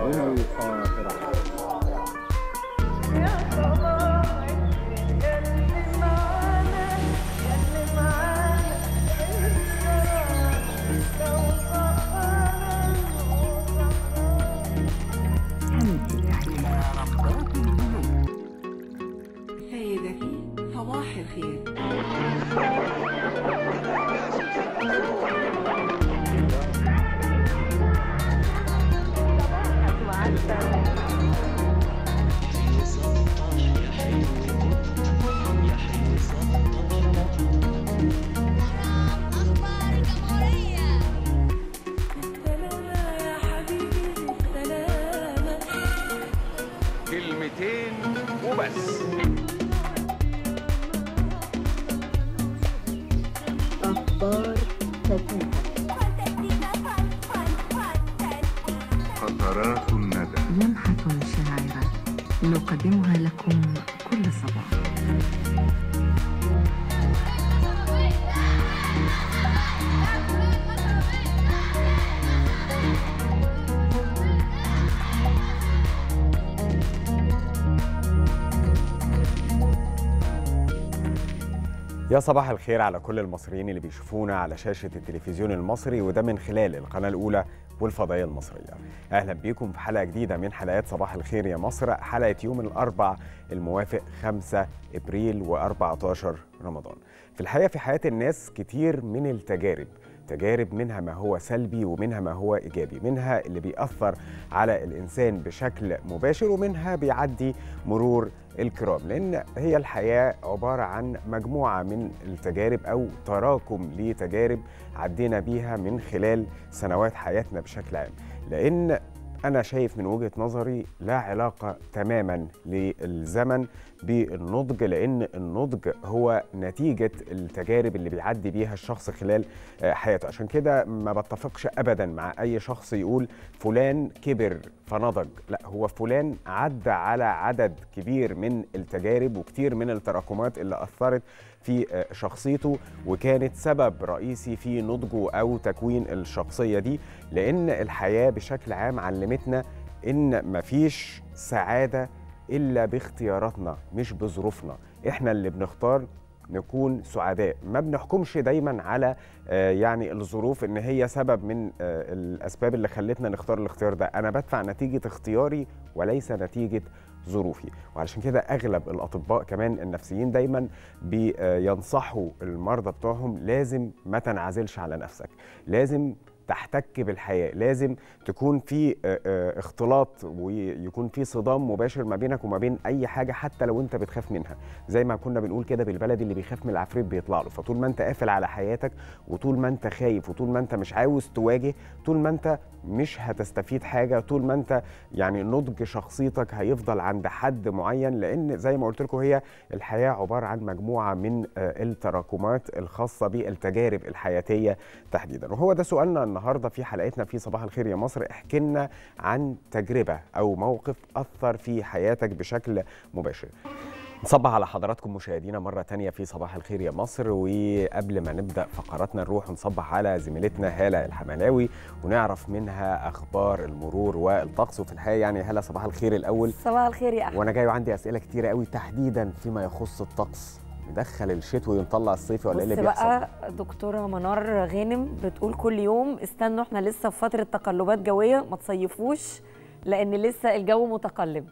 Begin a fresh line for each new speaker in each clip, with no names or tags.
من القاهرة
سيدتي صباح الخير
أخبار الجمهورية
كلمتين وبس
قطرات الندى
لمحة شاعرة نقدمها لكم كل صباح
يا صباح الخير على كل المصريين اللي بيشوفونا على شاشة التلفزيون المصري وده من خلال القناة الأولى والفضائية المصرية أهلا بيكم في حلقة جديدة من حلقات صباح الخير يا مصر حلقة يوم الأربع الموافق 5 إبريل و14 رمضان في الحقيقة في حياة الناس كتير من التجارب تجارب منها ما هو سلبي ومنها ما هو إيجابي منها اللي بيأثر على الإنسان بشكل مباشر ومنها بيعدي مرور الكرام لأن هي الحياة عبارة عن مجموعة من التجارب أو تراكم لتجارب عدينا بيها من خلال سنوات حياتنا بشكل عام لأن أنا شايف من وجهة نظري لا علاقة تماما للزمن بالنضج لأن النضج هو نتيجة التجارب اللي بيعدي بيها الشخص خلال آه، حياته عشان كده ما بتفقش أبدا مع أي شخص يقول فلان كبر فنضج لا هو فلان عدى على عدد كبير من التجارب وكتير من التراكمات اللي أثرت في آه، شخصيته وكانت سبب رئيسي في نضجه أو تكوين الشخصية دي لأن الحياة بشكل عام علمتنا إن مفيش سعادة إلا باختياراتنا مش بظروفنا إحنا اللي بنختار نكون سعداء ما بنحكمش دايما على آه، يعني الظروف ان هي سبب من آه، الاسباب اللي خلتنا نختار الاختيار ده انا بدفع نتيجه اختياري وليس نتيجه ظروفي وعلشان كده اغلب الاطباء كمان النفسيين دايما بينصحوا المرضى بتوعهم لازم ما تنعزلش على نفسك لازم تحتك بالحياه لازم تكون في آه، آه، اختلاط ويكون في صدام مباشر ما بينك وما بين اي حاجه حتى لو انت بتخاف منها زي ما كنا بنقول كده بالبلدي اللي بيخاف من العفريت بيطلع له فطول ما انت قافل على حياتك وطول ما انت خايف وطول ما انت مش عاوز تواجه طول ما انت مش هتستفيد حاجه طول ما انت يعني نضج شخصيتك هيفضل عند حد معين لان زي ما قلت لكم هي الحياه عباره عن مجموعه من آه، التراكمات الخاصه بالتجارب الحياتيه تحديدا وهو ده سؤالنا النهارده في حلقتنا في صباح الخير يا مصر احكي لنا عن تجربه او موقف اثر في حياتك بشكل مباشر نصبح على حضراتكم مشاهدينا مرة تانية في صباح الخير يا مصر وقبل ما نبدأ فقراتنا نروح نصبح على زميلتنا هالة الحملاوي ونعرف منها أخبار المرور والطقس وفي الحقيقة يعني هالة صباح الخير الأول
صباح الخير يا احمد
وأنا جاي وعندي أسئلة كتيرة قوي تحديدا فيما يخص الطقس ندخل الشتوي ونطلع الصيفي ولا ايه اللي
بص
بيحصل؟
بقى دكتوره منار غانم بتقول كل يوم استنوا احنا لسه في فتره تقلبات جويه ما تصيفوش لان لسه الجو متقلب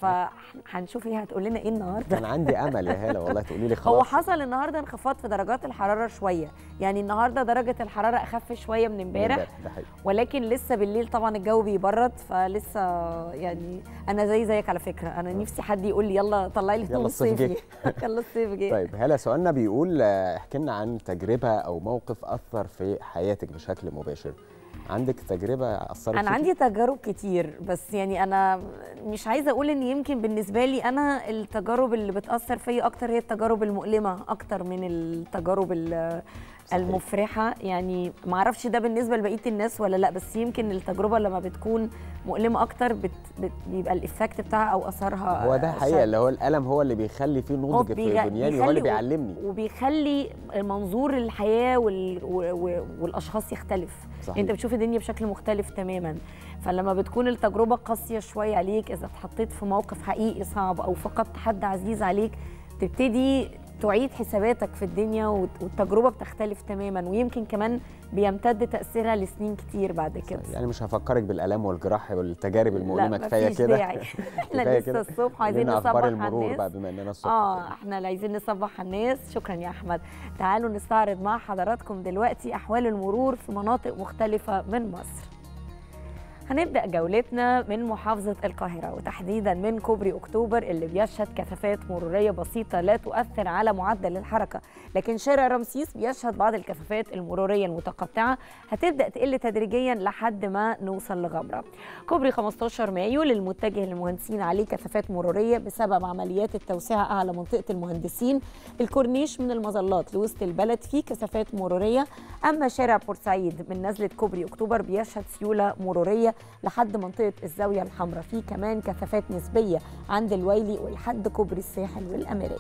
فهنشوف هي هتقول لنا ايه النهارده
كان عندي امل يا هاله والله تقولي لي خلاص
هو حصل النهارده انخفاض في درجات الحراره شويه يعني النهارده درجه الحراره اخف شويه من امبارح
ده حقيقي
ولكن لسه بالليل طبعا الجو بيبرد فلسه يعني انا زي زيك على فكره انا نفسي حد يقول لي يلا طلعي لي
يلا
هدوم
الصيف
صيفي
جه.
يلا الصيف جه
طيب هلا سؤالنا بيقول آه، احكي لنا عن تجربه او موقف اثر في حياتك بشكل مباشر عندك تجربه اثرت
انا
فيكي؟
عندي تجارب كتير بس يعني انا مش عايزه اقول ان يمكن بالنسبه لي انا التجارب اللي بتاثر فيا اكتر هي التجارب المؤلمه اكتر من التجارب ال-
صحيح.
المفرحه يعني ما اعرفش ده بالنسبه لبقيه الناس ولا لا بس يمكن التجربه لما بتكون مؤلمه اكتر بت بت بيبقى الايفكت بتاعها او اثرها
هو ده حقيقه
سلبي.
اللي هو الالم هو اللي بيخلي فيه
هو
نضج في
بيغ-
بنياني هو اللي
بيخلي-
بيعلمني
وبيخلي منظور الحياه وال... و... و... والاشخاص يختلف
صحيح.
انت بتشوف الدنيا بشكل مختلف تماما فلما بتكون التجربه قاسيه شويه عليك اذا اتحطيت في موقف حقيقي صعب او فقدت حد عزيز عليك تبتدي تعيد حساباتك في الدنيا وت- والتجربه بتختلف تماما ويمكن كمان بيمتد تاثيرها لسنين كتير بعد كده
يعني مش هفكرك بالالام والجراح والتجارب المؤلمه
لا
كفايه
مفيش
كده
داعي احنا
كفاية
لسه
كده.
الصبح عايزين
لنا
نصبح
اخبار
على
المرور
الناس
بقى بما اننا الصبح
اه احنا اللي عايزين نصبح على الناس شكرا يا احمد تعالوا نستعرض مع حضراتكم دلوقتي احوال المرور في مناطق مختلفه من مصر هنبدا جولتنا من محافظه القاهره وتحديدا من كوبري اكتوبر اللي بيشهد كثافات مروريه بسيطه لا تؤثر على معدل الحركه لكن شارع رمسيس بيشهد بعض الكثافات المروريه المتقطعه هتبدا تقل تدريجيا لحد ما نوصل لغمره كوبري 15 مايو للمتجه للمهندسين عليه كثافات مروريه بسبب عمليات التوسعه اعلى منطقه المهندسين الكورنيش من المظلات لوسط البلد فيه كثافات مروريه اما شارع بورسعيد من نزله كوبري اكتوبر بيشهد سيوله مروريه لحد منطقه الزاويه الحمراء فيه كمان كثافات نسبيه عند الويلي ولحد كوبري الساحل والاميريه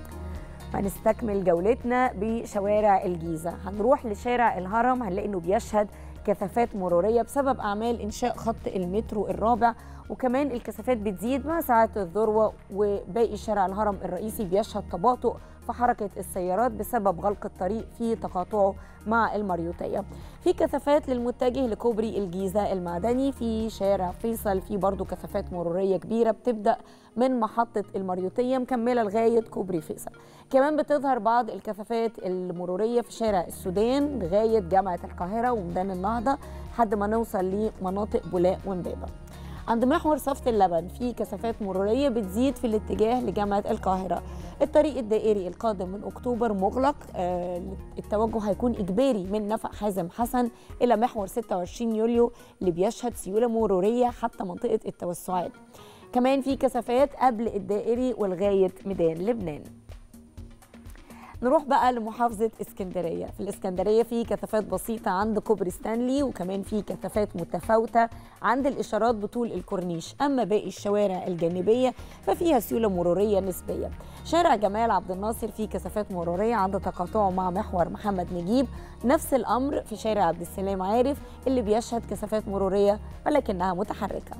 هنستكمل جولتنا بشوارع الجيزة هنروح لشارع الهرم هنلاقي انه بيشهد كثافات مرورية بسبب أعمال إنشاء خط المترو الرابع وكمان الكثافات بتزيد مع ساعات الذروة وباقي شارع الهرم الرئيسي بيشهد تباطؤ في حركة السيارات بسبب غلق الطريق في تقاطعه مع المريوطية في كثافات للمتجه لكوبري الجيزة المعدني في شارع فيصل في برضو كثافات مرورية كبيرة بتبدأ من محطة المريوطية مكملة لغاية كوبري فيصل كمان بتظهر بعض الكثافات المرورية في شارع السودان لغاية جامعة القاهرة وميدان النهضة لحد ما نوصل لمناطق بولاق ومبابة عند محور صفة اللبن في كثافات مرورية بتزيد في الاتجاه لجامعة القاهرة الطريق الدائري القادم من أكتوبر مغلق آه، التوجه هيكون إجباري من نفق حازم حسن إلى محور 26 يوليو اللي بيشهد سيولة مرورية حتى منطقة التوسعات كمان في كثافات قبل الدائري ولغاية ميدان لبنان نروح بقى لمحافظة اسكندرية في الاسكندرية في كثافات بسيطة عند كوبري ستانلي وكمان في كثافات متفاوتة عند الإشارات بطول الكورنيش أما باقي الشوارع الجانبية ففيها سيولة مرورية نسبية شارع جمال عبد الناصر فيه كثافات مرورية عند تقاطعه مع محور محمد نجيب نفس الأمر في شارع عبد السلام عارف اللي بيشهد كثافات مرورية ولكنها متحركة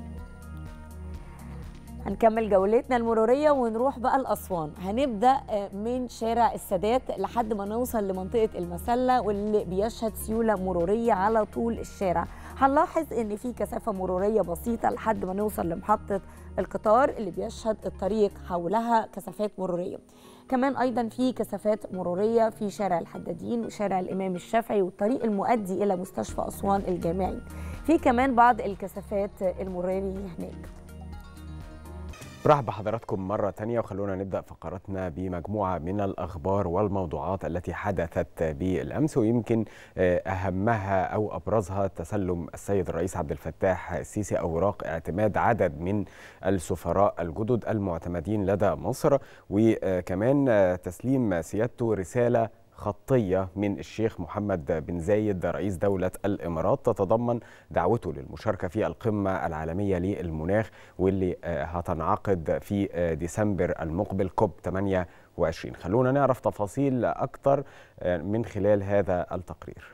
هنكمل جولتنا المرورية ونروح بقى لأسوان هنبدأ آه، من شارع السادات لحد ما نوصل لمنطقة المسلة واللي بيشهد سيولة مرورية على طول الشارع هنلاحظ ان في كثافة مرورية بسيطة لحد ما نوصل لمحطة القطار اللي بيشهد الطريق حولها كثافات مرورية كمان ايضا في كثافات مروريه في شارع الحدادين وشارع الامام الشافعي والطريق المؤدي الى مستشفى اسوان الجامعي في كمان بعض الكثافات المروريه هناك
برحب بحضراتكم مرة تانية وخلونا نبدأ فقراتنا بمجموعة من الأخبار والموضوعات التي حدثت بالأمس ويمكن آه، أهمها أو أبرزها تسلم السيد الرئيس عبد الفتاح السيسي أوراق اعتماد عدد من السفراء الجدد المعتمدين لدى مصر وكمان آه، تسليم سيادته رسالة خطية من الشيخ محمد بن زايد رئيس دولة الإمارات تتضمن دعوته للمشاركة في القمة العالمية للمناخ واللي آه، هتنعقد في آه، ديسمبر المقبل كوب 28 خلونا نعرف تفاصيل أكتر آه، من خلال هذا التقرير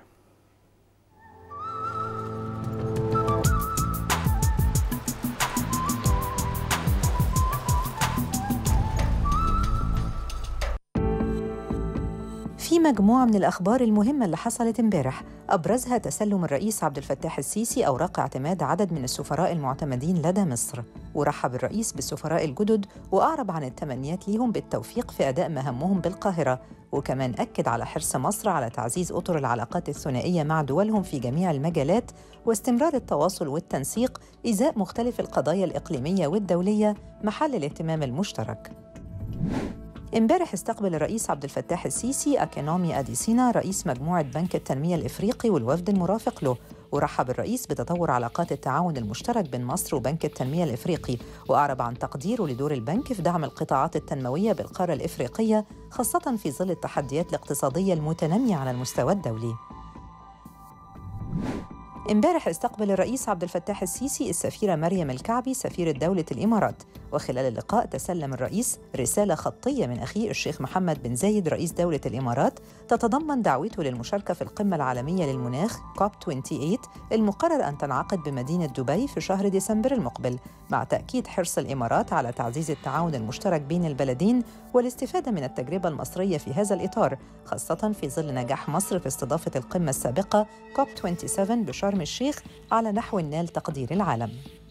في مجموعة من الأخبار المهمة اللي حصلت امبارح أبرزها تسلم الرئيس عبد الفتاح السيسي أوراق اعتماد عدد من السفراء المعتمدين لدى مصر ورحب الرئيس بالسفراء الجدد وأعرب عن التمنيات ليهم بالتوفيق في أداء مهامهم بالقاهرة وكمان أكد على حرص مصر على تعزيز أطر العلاقات الثنائية مع دولهم في جميع المجالات واستمرار التواصل والتنسيق إزاء مختلف القضايا الإقليمية والدولية محل الاهتمام المشترك امبارح استقبل الرئيس عبد الفتاح السيسي أكينومي أديسينا رئيس مجموعة بنك التنمية الإفريقي والوفد المرافق له ورحب الرئيس بتطور علاقات التعاون المشترك بين مصر وبنك التنمية الإفريقي وأعرب عن تقديره لدور البنك في دعم القطاعات التنموية بالقارة الإفريقية خاصة في ظل التحديات الاقتصادية المتنامية على المستوى الدولي امبارح استقبل الرئيس عبد الفتاح السيسي السفيرة مريم الكعبي سفيرة دولة الإمارات وخلال اللقاء تسلم الرئيس رسالة خطية من أخيه الشيخ محمد بن زايد رئيس دولة الإمارات تتضمن دعوته للمشاركة في القمة العالمية للمناخ كوب 28 المقرر أن تنعقد بمدينة دبي في شهر ديسمبر المقبل مع تأكيد حرص الإمارات على تعزيز التعاون المشترك بين البلدين والاستفادة من التجربة المصرية في هذا الإطار خاصة في ظل نجاح مصر في استضافة القمة السابقة كوب 27 بشرم الشيخ على نحو نال تقدير العالم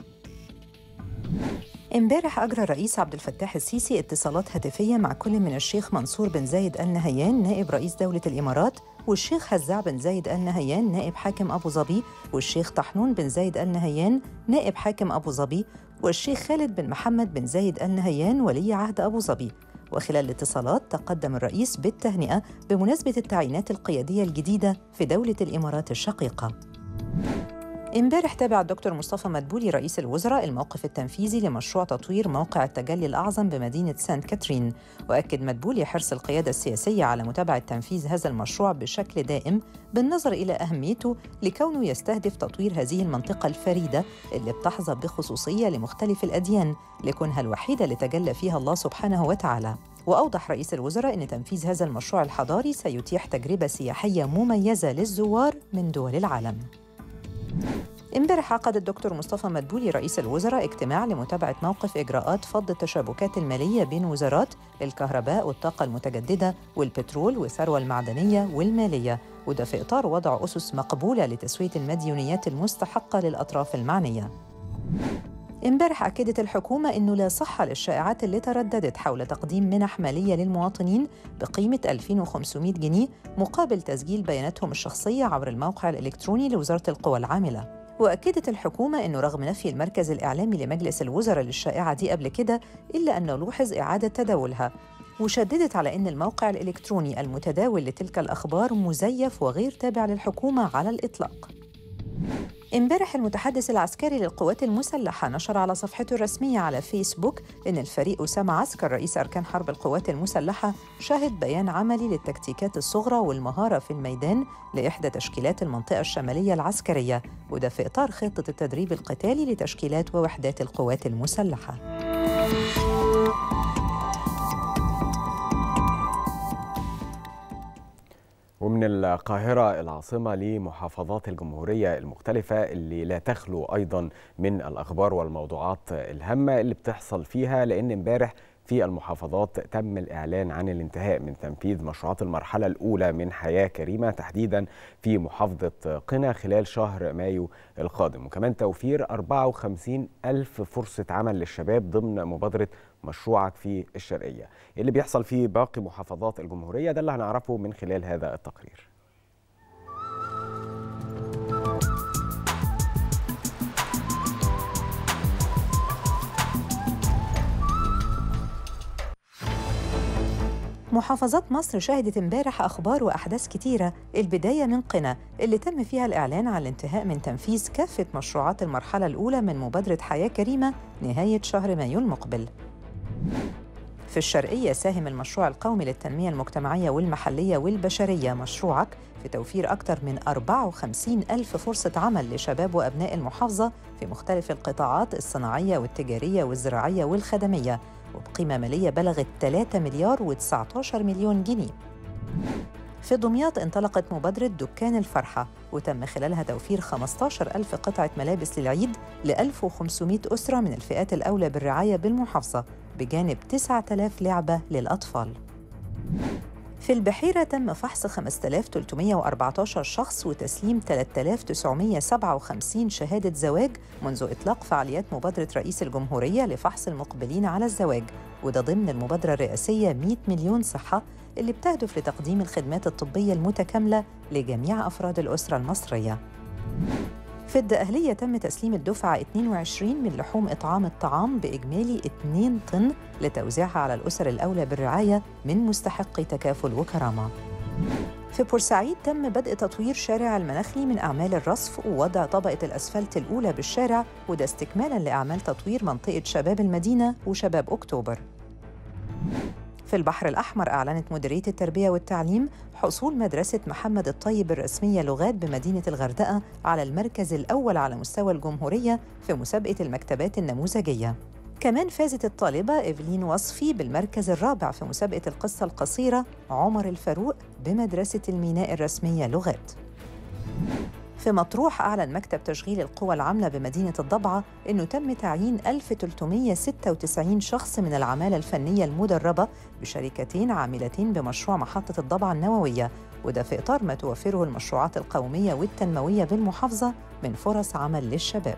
امبارح أجرى الرئيس عبد الفتاح السيسي اتصالات هاتفية مع كل من الشيخ منصور بن زايد آل نهيان نائب رئيس دولة الإمارات والشيخ هزاع بن زايد آل نهيان نائب حاكم أبو ظبي والشيخ طحنون بن زايد آل نهيان نائب حاكم أبو ظبي والشيخ خالد بن محمد بن زايد آل نهيان ولي عهد أبو ظبي وخلال الاتصالات تقدم الرئيس بالتهنئة بمناسبة التعيينات القيادية الجديدة في دولة الإمارات الشقيقة امبارح تابع الدكتور مصطفى مدبولي رئيس الوزراء الموقف التنفيذي لمشروع تطوير موقع التجلي الأعظم بمدينة سانت كاترين وأكد مدبولي حرص القيادة السياسية على متابعة تنفيذ هذا المشروع بشكل دائم بالنظر إلى أهميته لكونه يستهدف تطوير هذه المنطقة الفريدة اللي بتحظى بخصوصية لمختلف الأديان لكونها الوحيدة اللي تجلى فيها الله سبحانه وتعالى وأوضح رئيس الوزراء أن تنفيذ هذا المشروع الحضاري سيتيح تجربة سياحية مميزة للزوار من دول العالم امبارح عقد الدكتور مصطفى مدبولي رئيس الوزراء اجتماع لمتابعة موقف إجراءات فض التشابكات المالية بين وزارات الكهرباء والطاقة المتجددة والبترول والثروة المعدنية والمالية وده في إطار وضع أسس مقبولة لتسوية المديونيات المستحقة للأطراف المعنية امبارح أكدت الحكومة أنه لا صحة للشائعات اللي ترددت حول تقديم منح مالية للمواطنين بقيمة 2500 جنيه مقابل تسجيل بياناتهم الشخصية عبر الموقع الإلكتروني لوزارة القوى العاملة وأكدت الحكومة أنه رغم نفي المركز الإعلامي لمجلس الوزراء للشائعة دي قبل كده إلا أن نلوحظ إعادة تداولها وشددت على أن الموقع الإلكتروني المتداول لتلك الأخبار مزيف وغير تابع للحكومة على الإطلاق امبارح المتحدث العسكري للقوات المسلحة نشر على صفحته الرسمية على فيسبوك إن الفريق أسامة عسكر رئيس أركان حرب القوات المسلحة شهد بيان عملي للتكتيكات الصغرى والمهارة في الميدان لإحدى تشكيلات المنطقة الشمالية العسكرية وده في إطار خطة التدريب القتالي لتشكيلات ووحدات القوات المسلحة
ومن القاهرة العاصمة لمحافظات الجمهورية المختلفة اللي لا تخلو أيضا من الأخبار والموضوعات الهامة اللي بتحصل فيها لأن امبارح في المحافظات تم الإعلان عن الانتهاء من تنفيذ مشروعات المرحلة الأولى من حياة كريمة تحديدا في محافظة قنا خلال شهر مايو القادم وكمان توفير 54 ألف فرصة عمل للشباب ضمن مبادرة مشروعك في الشرقية اللي بيحصل في باقي محافظات الجمهورية ده اللي هنعرفه من خلال هذا التقرير
محافظات مصر شهدت امبارح أخبار وأحداث كتيرة البداية من قنا اللي تم فيها الإعلان عن الانتهاء من تنفيذ كافة مشروعات المرحلة الأولى من مبادرة حياة كريمة نهاية شهر مايو المقبل في الشرقية ساهم المشروع القومي للتنمية المجتمعية والمحلية والبشرية مشروعك في توفير أكثر من 54 ألف فرصة عمل لشباب وأبناء المحافظة في مختلف القطاعات الصناعية والتجارية والزراعية والخدمية وبقيمة مالية بلغت 3 مليار و19 مليون جنيه في دمياط انطلقت مبادرة دكان الفرحة وتم خلالها توفير 15 ألف قطعة ملابس للعيد ل 1500 أسرة من الفئات الأولى بالرعاية بالمحافظة بجانب 9000 لعبة للأطفال في البحيرة تم فحص 5314 شخص وتسليم 3957 شهادة زواج منذ إطلاق فعاليات مبادرة رئيس الجمهورية لفحص المقبلين على الزواج وده ضمن المبادرة الرئاسية 100 مليون صحة اللي بتهدف لتقديم الخدمات الطبية المتكاملة لجميع أفراد الأسرة المصرية في الدقهلية تم تسليم الدفعة 22 من لحوم إطعام الطعام بإجمالي 2 طن لتوزيعها على الأسر الأولى بالرعاية من مستحقي تكافل وكرامة. في بورسعيد تم بدء تطوير شارع المناخلي من أعمال الرصف ووضع طبقة الأسفلت الأولى بالشارع وده استكمالاً لأعمال تطوير منطقة شباب المدينة وشباب أكتوبر. في في البحر الأحمر أعلنت مديرية التربية والتعليم حصول مدرسة محمد الطيب الرسمية لغات بمدينة الغردقة على المركز الأول على مستوى الجمهورية في مسابقة المكتبات النموذجية كمان فازت الطالبة إيفلين وصفي بالمركز الرابع في مسابقة القصة القصيرة عمر الفاروق بمدرسة الميناء الرسمية لغات في مطروح أعلن مكتب تشغيل القوى العاملة بمدينة الضبعة أنه تم تعيين 1396 شخص من العمالة الفنية المدربة بشركتين عاملتين بمشروع محطة الضبعة النووية وده في إطار ما توفره المشروعات القومية والتنموية بالمحافظة من فرص عمل للشباب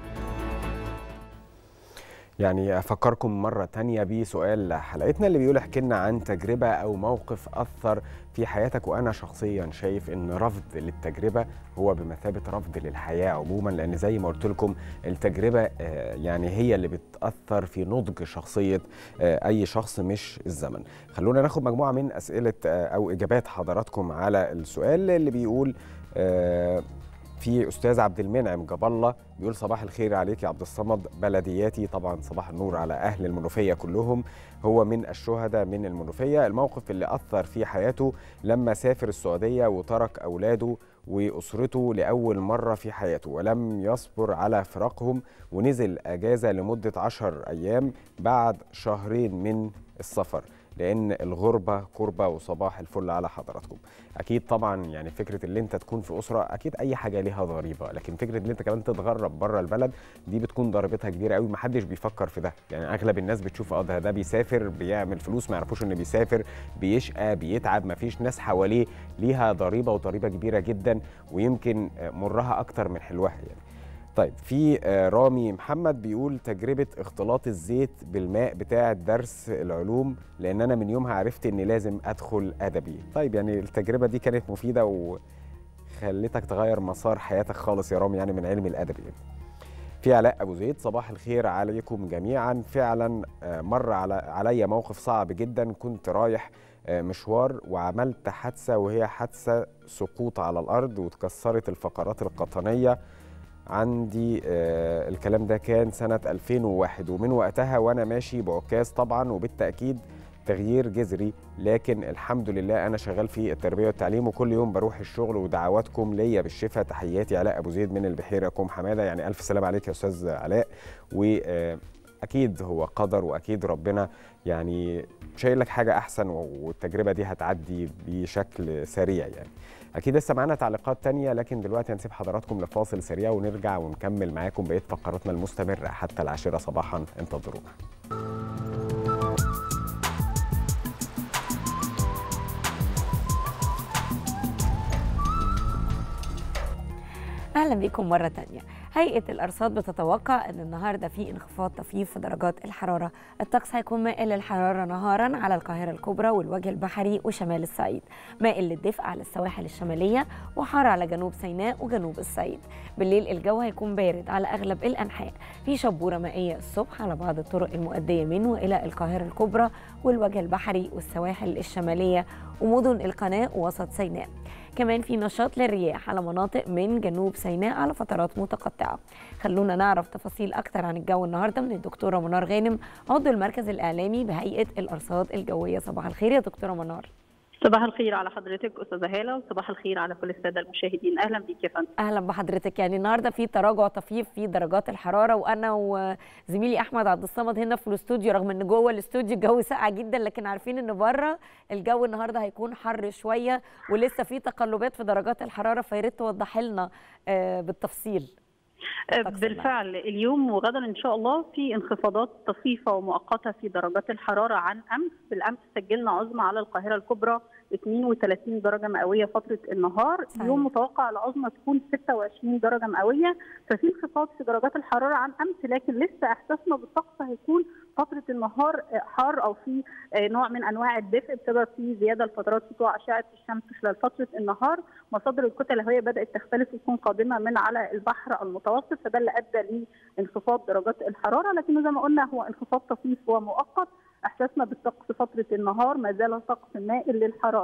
يعني أفكركم مرة تانية بسؤال حلقتنا اللي بيقول احكي لنا عن تجربة أو موقف أثر في حياتك وأنا شخصيا شايف إن رفض للتجربة هو بمثابة رفض للحياة عموما لأن زي ما قلت لكم التجربة آه، يعني هي اللي بتأثر في نضج شخصية آه، أي شخص مش الزمن خلونا ناخد مجموعة من أسئلة آه، أو إجابات حضراتكم على السؤال اللي بيقول آه، في استاذ عبد المنعم جاب الله بيقول صباح الخير عليك يا عبد الصمد بلدياتي طبعا صباح النور على اهل المنوفيه كلهم هو من الشهداء من المنوفيه الموقف اللي اثر في حياته لما سافر السعوديه وترك اولاده واسرته لاول مره في حياته ولم يصبر على فراقهم ونزل اجازه لمده عشر ايام بعد شهرين من السفر لان الغربه كربه وصباح الفل على حضراتكم اكيد طبعا يعني فكره اللي انت تكون في اسره اكيد اي حاجه ليها ضريبه لكن فكره ان انت كمان تتغرب بره البلد دي بتكون ضريبتها كبيره قوي محدش بيفكر في ده يعني اغلب الناس بتشوف اه ده ده بيسافر بيعمل فلوس ما يعرفوش انه بيسافر بيشقى بيتعب ما فيش ناس حواليه ليها ضريبه وضريبه كبيره جدا ويمكن آه، مرها اكتر من حلوها يعني طيب في آه، رامي محمد بيقول تجربة اختلاط الزيت بالماء بتاع درس العلوم لأن أنا من يومها عرفت إني لازم أدخل أدبي طيب يعني التجربة دي كانت مفيدة وخلتك تغير مسار حياتك خالص يا رامي يعني من علم الأدبي يعني. في علاء أبو زيد صباح الخير عليكم جميعا فعلا آه، مر على عليا موقف صعب جدا كنت رايح آه، مشوار وعملت حادثة وهي حادثة سقوط على الأرض واتكسرت الفقرات القطنية عندي آه الكلام ده كان سنة 2001 ومن وقتها وأنا ماشي بعكاز طبعا وبالتأكيد تغيير جذري لكن الحمد لله أنا شغال في التربية والتعليم وكل يوم بروح الشغل ودعواتكم ليا بالشفاء تحياتي علاء أبو زيد من البحيرة كوم حمادة يعني ألف سلام عليك يا أستاذ علاء وأكيد هو قدر وأكيد ربنا يعني شايل لك حاجة أحسن والتجربة دي هتعدي بشكل سريع يعني اكيد لسه معانا تعليقات تانية لكن دلوقتي هنسيب حضراتكم لفاصل سريع ونرجع ونكمل معاكم بقيه فقراتنا المستمره حتى العاشره صباحا انتظرونا
اهلا بكم مره تانية هيئه الارصاد بتتوقع ان النهارده في انخفاض طفيف في درجات الحراره الطقس هيكون مائل للحراره نهارا على القاهره الكبرى والوجه البحري وشمال الصعيد مائل للدفء على السواحل الشماليه وحار على جنوب سيناء وجنوب الصعيد بالليل الجو هيكون بارد على اغلب الانحاء في شبوره مائيه الصبح على بعض الطرق المؤديه من والى القاهره الكبرى والوجه البحري والسواحل الشماليه ومدن القناه ووسط سيناء كمان في نشاط للرياح على مناطق من جنوب سيناء على فترات متقطعة خلونا نعرف تفاصيل أكتر عن الجو النهاردة من الدكتورة منار غانم عضو المركز الإعلامي بهيئة الأرصاد الجوية صباح الخير يا دكتورة منار
صباح الخير على حضرتك استاذه هاله وصباح الخير على كل الساده المشاهدين اهلا بيك يا فندم
اهلا بحضرتك يعني النهارده في تراجع طفيف في درجات الحراره وانا وزميلي احمد عبد الصمد هنا في الاستوديو رغم ان جوه الاستوديو الجو ساقع جدا لكن عارفين ان بره الجو النهارده هيكون حر شويه ولسه في تقلبات في درجات الحراره فيا ريت توضحي لنا آه، بالتفصيل
بالفعل اليوم وغدا ان شاء الله في انخفاضات طفيفه ومؤقته في درجات الحراره عن امس بالامس سجلنا عظمى على القاهره الكبرى 32 درجه مئويه فتره النهار
صحيح.
اليوم متوقع العظمى تكون 26 درجه مئويه ففي انخفاض في درجات الحراره عن امس لكن لسه احساسنا بالطقس هيكون فتره النهار حار او في نوع من انواع الدفء ابتدى في زياده لفترات سطوع اشعه الشمس خلال فتره النهار مصادر الكتل الهوائيه بدات تختلف وتكون قادمه من على البحر المتوسط فده اللي ادى لانخفاض درجات الحراره لكن زي ما قلنا هو انخفاض طفيف ومؤقت احساسنا بالطقس فتره النهار ما زال طقس مائل للحراره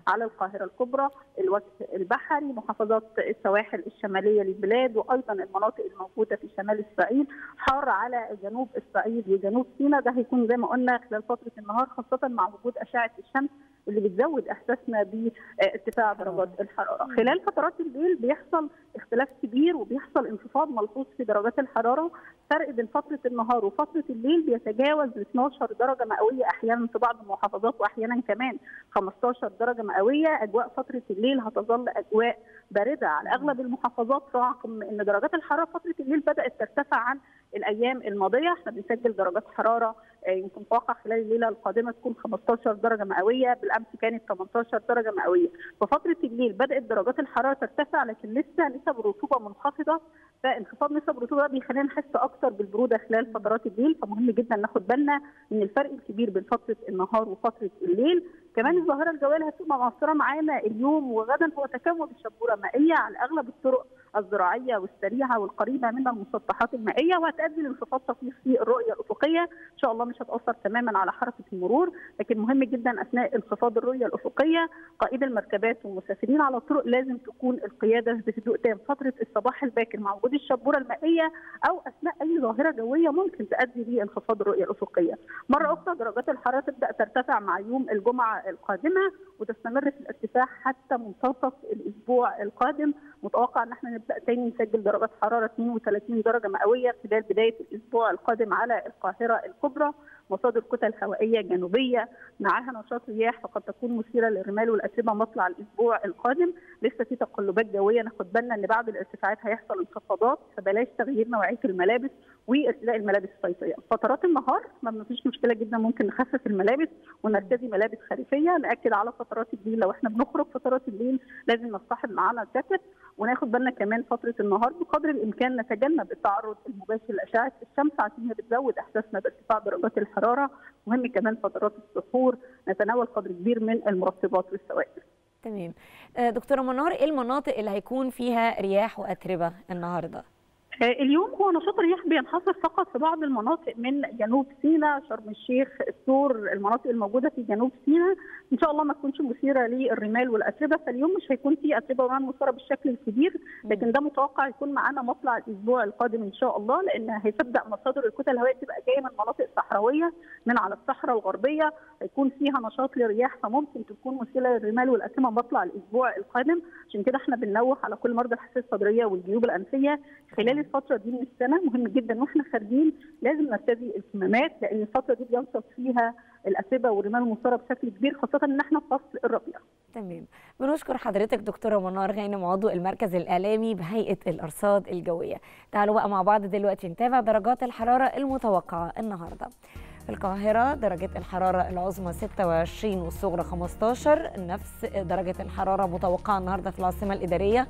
على القاهره الكبرى الوجه البحري محافظات السواحل الشماليه للبلاد وايضا المناطق الموجوده في شمال اسرائيل حار على جنوب اسرائيل وجنوب سيناء ده هيكون زي ما قلنا خلال فتره النهار خاصه مع وجود اشعه الشمس اللي بتزود احساسنا بارتفاع درجات الحراره خلال فترات الليل بيحصل اختلاف كبير وبيحصل انخفاض ملحوظ في درجات الحراره فرق بين فتره النهار وفتره الليل بيتجاوز ال 12 درجه مئويه احيانا في بعض المحافظات واحيانا كمان 15 درجه مئويه اجواء فتره الليل هتظل اجواء بارده على اغلب المحافظات رغم ان درجات الحراره فتره الليل بدات ترتفع عن الايام الماضيه احنا بنسجل درجات حراره يمكن متوقع خلال الليله القادمه تكون 15 درجه مئويه بالامس كانت 18 درجه مئويه ففتره الليل بدات درجات الحراره ترتفع لكن لسه نسب الرطوبه منخفضه فانخفاض نسب الرطوبه بيخلينا نحس اكثر بالبروده خلال فترات الليل فمهم جدا ناخد بالنا من الفرق الكبير بين فتره النهار وفتره الليل كمان الظاهره الجويه اللي هتبقى مؤثره معانا اليوم وغدا هو تكون الشبوره مائيه على اغلب الطرق الزراعيه والسريعه والقريبه من المسطحات المائيه وهتؤدي لانخفاض طفيف في الرؤيه الافقيه ان شاء الله مش هتاثر تماما على حركه المرور لكن مهم جدا اثناء انخفاض الرؤيه الافقيه قائد المركبات والمسافرين على الطرق لازم تكون القياده بهدوء تام فتره الصباح الباكر مع وجود الشبوره المائيه او اثناء اي ظاهره جويه ممكن تؤدي لانخفاض الرؤيه الافقيه مره اخرى درجات الحراره تبدا ترتفع مع يوم الجمعه القادمه وتستمر في الارتفاع حتى منتصف الاسبوع القادم متوقع ان احنا نبدا تاني نسجل درجات حراره 32 درجه مئويه خلال بدايه الاسبوع القادم على القاهره الكبرى مصادر كتل هوائيه جنوبيه معاها نشاط رياح فقد تكون مثيره للرمال والاتربه مطلع الاسبوع القادم لسه في تقلبات جويه ناخد بالنا ان بعد الارتفاعات هيحصل انخفاضات فبلاش تغيير نوعيه الملابس وارتداء الملابس الصيفيه فترات النهار ما فيش مشكله جدا ممكن نخفف الملابس ونرتدي ملابس خريفيه ناكد على فترات الليل لو احنا بنخرج فترات الليل لازم نصطحب معانا جاكيت وناخد بالنا كمان فتره النهار بقدر الامكان نتجنب التعرض المباشر لاشعه الشمس عشان هي بتزود احساسنا بارتفاع درجات الحراره مهم كمان فترات السحور نتناول قدر كبير من المرطبات والسوائل
تمام دكتوره منار ايه المناطق اللي هيكون فيها رياح واتربه النهارده
اليوم هو نشاط الرياح بينحصر فقط في بعض المناطق من جنوب سيناء شرم الشيخ السور المناطق الموجوده في جنوب سيناء ان شاء الله ما تكونش مثيره للرمال والاتربه فاليوم مش هيكون في اتربه ورمال مثيره بالشكل الكبير لكن ده متوقع يكون معانا مطلع الاسبوع القادم ان شاء الله لان هتبدا مصادر الكتل الهوائيه تبقى جايه من مناطق صحراويه من على الصحراء الغربيه هيكون فيها نشاط للرياح فممكن تكون مثيره للرمال والاتربه مطلع الاسبوع القادم عشان كده احنا بننوه على كل مرضى الحساسيه الصدريه والجيوب الانفيه خلال الفتره دي من السنه مهم جدا واحنا خارجين لازم نرتدي الكمامات لان الفتره دي بينشط فيها الاتربه والرمال المثاره بشكل كبير خاصه ان احنا في فصل الربيع.
تمام بنشكر حضرتك دكتوره منار غانم عضو المركز الاعلامي بهيئه الارصاد الجويه. تعالوا بقى مع بعض دلوقتي نتابع درجات الحراره المتوقعه النهارده. في القاهرة درجة الحرارة العظمى 26 والصغرى 15 نفس درجة الحرارة متوقعة النهاردة في العاصمة الإدارية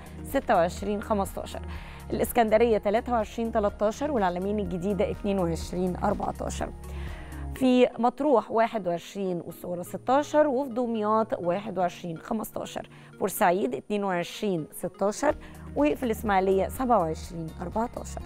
26 15 الإسكندرية 23 13 والعلمين الجديدة 22 14 في مطروح 21 والصغرى 16 وفي دمياط 21 15 بورسعيد 22 16 وفي الإسماعيلية 27 14